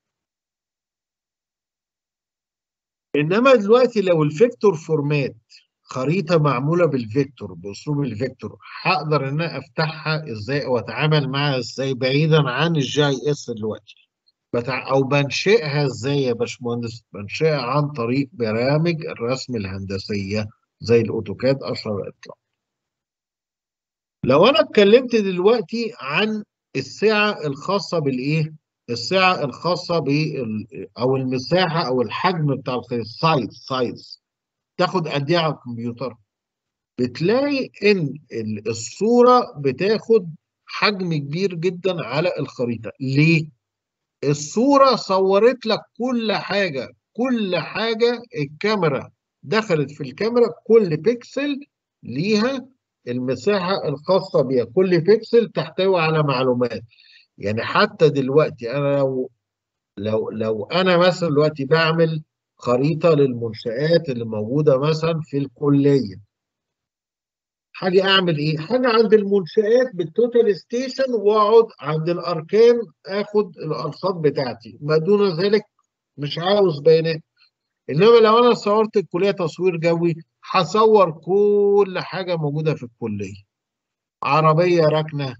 انما دلوقتي لو الفيكتور فورمات خريطة معمولة بالفيكتور بأسلوب الفيكتور هقدر إن أنا أفتحها إزاي وأتعامل معاها إزاي بعيدا عن الجي إس دلوقتي بتاع أو بنشئها إزاي يا باشمهندس بنشئها عن طريق برامج الرسم الهندسية زي الأوتوكاد أشهر الإطلاق لو أنا اتكلمت دلوقتي عن السعة الخاصة بالإيه؟ السعة الخاصة بال أو المساحة أو الحجم بتاع السايز سايز تاخد قد ايه على الكمبيوتر بتلاقي ان الصوره بتاخد حجم كبير جدا على الخريطه ليه الصوره صورت لك كل حاجه كل حاجه الكاميرا دخلت في الكاميرا كل بيكسل ليها المساحه الخاصه بيها كل بيكسل تحتوي على معلومات يعني حتى دلوقتي انا لو لو لو انا مثلا دلوقتي بعمل خريطة للمنشآت اللي موجودة مثلا في الكلية حاجة أعمل إيه؟ حاجة عند المنشآت بالتوتال ستيشن وأقعد عند الأركان آخد الأرصاد بتاعتي ما دون ذلك مش عاوز بيانات إنما لو أنا صورت الكلية تصوير جوي هصور كل حاجة موجودة في الكلية عربية راكنة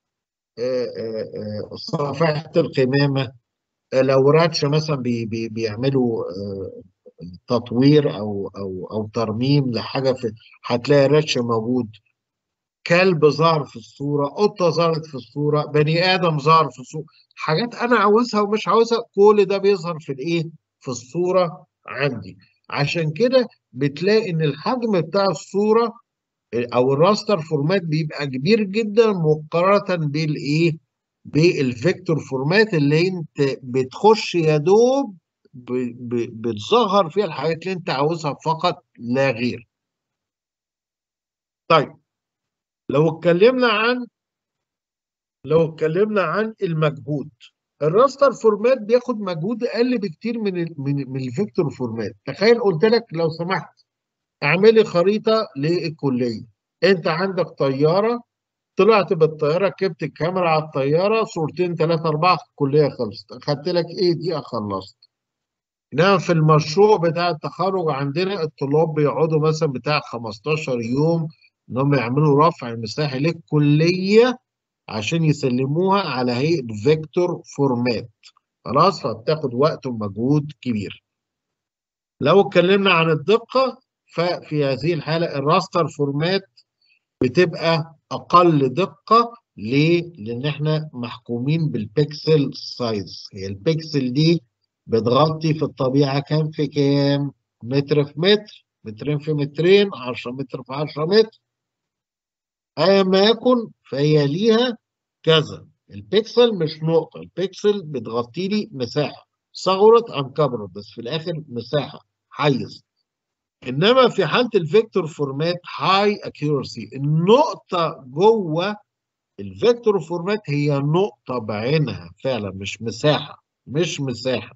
صفحة القمامة لو راتش مثلا بي بي بيعملوا تطوير او او او ترميم لحاجه في هتلاقي راتش موجود كلب ظهر في الصوره قطه ظهرت في الصوره بني ادم ظهر في الصوره حاجات انا عاوزها ومش عاوزها كل ده بيظهر في الايه في الصوره عندي عشان كده بتلاقي ان الحجم بتاع الصوره او الراستر فورمات بيبقى كبير جدا مقارنه بالايه بالفيكتور فورمات اللي انت بتخش يا دوب بتظهر فيها الحاجات اللي انت عاوزها فقط لا غير طيب لو اتكلمنا عن لو اتكلمنا عن المجهود الراستر فورمات بياخد مجهود اقل بكتير من ال من, من الفيكتور فورمات تخيل قلت لك لو سمحت اعملي خريطه للكليه انت عندك طياره طلعت بالطياره ركبت الكاميرا على الطياره صورتين ثلاثه اربعه الكليه خلصت اخدت لك ايه دقيقه خلصت انما في المشروع بتاع التخرج عندنا الطلاب بيقعدوا مثلا بتاع 15 يوم انهم يعملوا رفع مساحي للكليه عشان يسلموها على هيئه فيكتور فورمات خلاص فبتاخد وقت ومجهود كبير لو اتكلمنا عن الدقه ففي هذه الحاله الراستر فورمات بتبقى اقل دقه ليه؟ لان احنا محكومين بالبيكسل سايز هي البيكسل دي بتغطي في الطبيعه كام في كام؟ متر في متر مترين في مترين 10 متر في 10 متر ايا ما يكن فهي ليها كذا البيكسل مش نقطه البيكسل بتغطي لي مساحه صغرت ام كبرت بس في الاخر مساحه حيز انما في حاله الفيكتور فورمات هاي اكيورسي النقطه جوه الفيكتور فورمات هي نقطه بعينها فعلا مش مساحه مش مساحه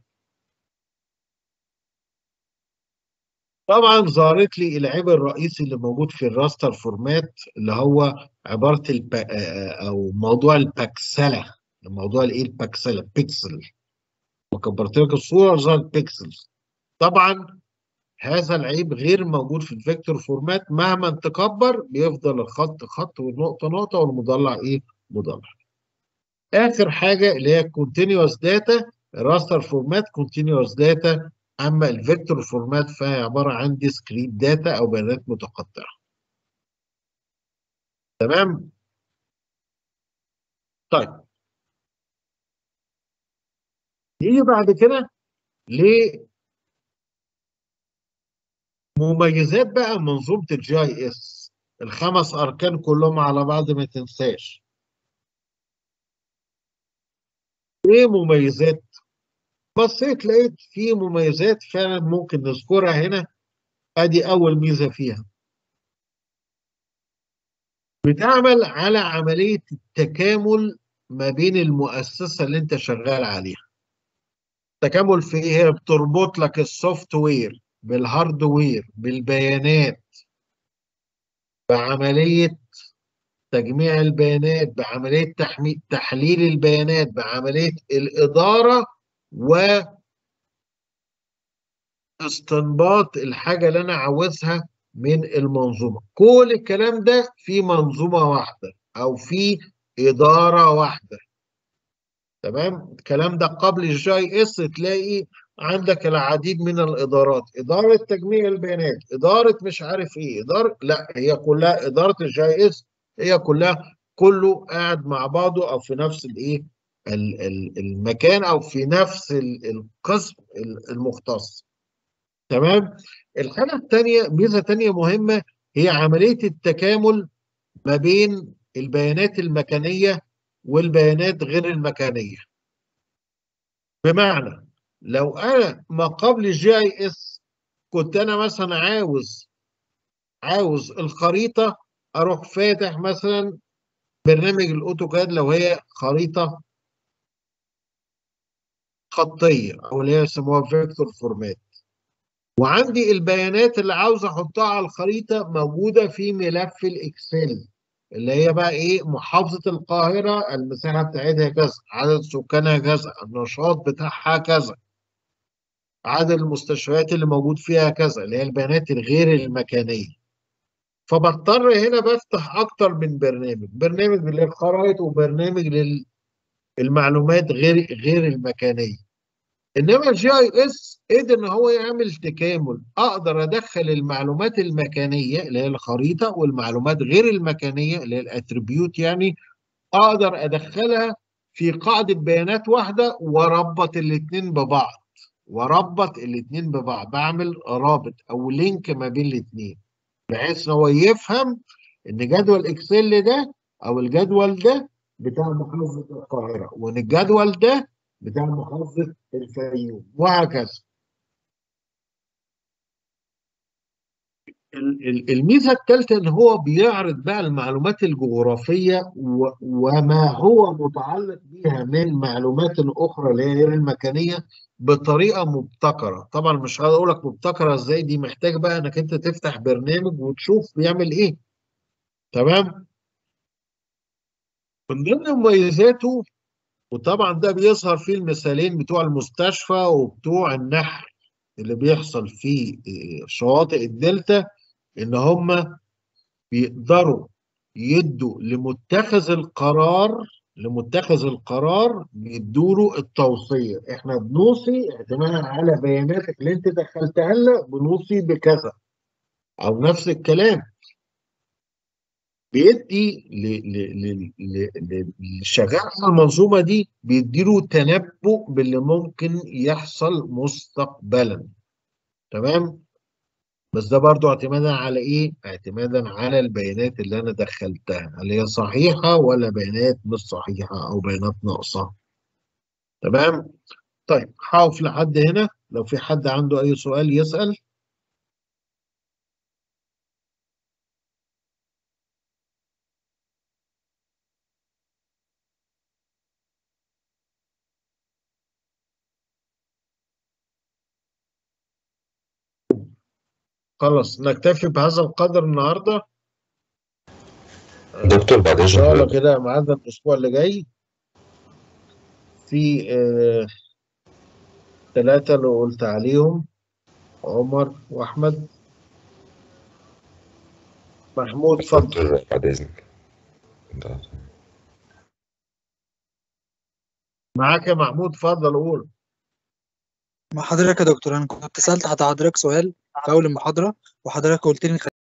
طبعا ظهرت لي العيب الرئيسي اللي موجود في الراستر فورمات اللي هو عباره الب... او موضوع البكسله موضوع الايه البكسله بيكسل وكبرت لك الصوره ظهرت بيكسلز طبعا هذا العيب غير موجود في الفيكتور فورمات مهما تكبر بيفضل الخط خط والنقطه نقطه والمضلع ايه مضلع اخر حاجه اللي هي كونتينوس داتا الراستر فورمات كونتينوس داتا اما الفيكتور فورمات فهي عباره عن ديسكريت داتا او بيانات متقطعه تمام طيب نيجي بعد كده لمميزات بقى منظومه الجي اي اس الخمس اركان كلهم على بعض ما تنساش ايه مميزات بصيت لقيت في مميزات فعلا ممكن نذكرها هنا ادي اول ميزه فيها بتعمل على عمليه التكامل ما بين المؤسسه اللي انت شغال عليها تكامل في ايه هي بتربط لك السوفت وير بالهاردوير بالبيانات بعمليه تجميع البيانات بعمليه تحميل تحليل البيانات بعمليه الاداره و استنباط الحاجه اللي انا عاوزها من المنظومه كل الكلام ده في منظومه واحده او في اداره واحده تمام الكلام ده قبل الجي اس تلاقي عندك العديد من الادارات اداره تجميع البيانات اداره مش عارف ايه اداره لا هي كلها اداره الجي اس هي كلها كله قاعد مع بعضه او في نفس الايه المكان او في نفس القسم المختص تمام الحاجه الثانيه ميزه ثانيه مهمه هي عمليه التكامل ما بين البيانات المكانيه والبيانات غير المكانيه بمعنى لو انا ما قبل الجي اي اس كنت انا مثلا عاوز عاوز الخريطه اروح فاتح مثلا برنامج الاوتوكاد لو هي خريطه خطيه او اللي هي يسموها فيكتور فورمات وعندي البيانات اللي عاوز احطها على الخريطه موجوده في ملف الاكسل اللي هي بقى ايه محافظه القاهره المساحه بتاعتها كذا عدد سكانها كذا النشاط بتاعها كذا عدد المستشفيات اللي موجود فيها كذا اللي هي البيانات الغير المكانيه فبضطر هنا بفتح اكتر من برنامج برنامج للخرائط وبرنامج للمعلومات غير غير المكانيه انما الجي اي اس قدر ان هو يعمل تكامل اقدر ادخل المعلومات المكانيه اللي هي الخريطه والمعلومات غير المكانيه اللي هي الاتريبيوت يعني اقدر ادخلها في قاعده بيانات واحده واربط الاثنين ببعض واربط الاثنين ببعض بعمل رابط او لينك ما بين الاثنين بحيث ان هو يفهم ان جدول اكسل ده او الجدول ده بتاع محافظه القاهره وان الجدول ده بتاع محافظه الفيوم وهكذا الميزه الثالثه ان هو بيعرض بقى المعلومات الجغرافيه وما هو متعلق بيها من معلومات اخرى اللي هي غير المكانيه بطريقه مبتكره طبعا مش هقول لك مبتكره ازاي دي محتاج بقى انك انت تفتح برنامج وتشوف بيعمل ايه تمام من ضمن مميزاته وطبعا ده بيظهر فيه المثالين بتوع المستشفى وبتوع النحر اللي بيحصل في شواطئ الدلتا ان هم بيقدروا يدوا لمتخذ القرار لمتخذ القرار بيدوا له التوصيه احنا بنوصي اعتمادا على بياناتك اللي انت دخلتها لنا بنوصي بكذا او نفس الكلام بيدي ل- ل- ل- ل- ل- للشغال على المنظومه دي بيديله تنبؤ باللي ممكن يحصل مستقبلا تمام بس ده برضو اعتمادا على ايه اعتمادا على البيانات اللي انا دخلتها هل هي صحيحه ولا بيانات مش صحيحه او بيانات ناقصه تمام طيب هقف لحد هنا لو في حد عنده اي سؤال يسال خلاص نكتفي بهذا القدر النهارده دكتور بعد ان اذن شاء الله حضرتك كده ميعادنا الاسبوع اللي جاي في آه ثلاثة اللي قلت عليهم عمر واحمد محمود اتفضل دكتور بعد اذنك ده- معاك يا محمود اتفضل قول مع حضرتك يا دكتور انا كنت سألت حضرتك سؤال في اول المحاضرة وحضرتك قلت لي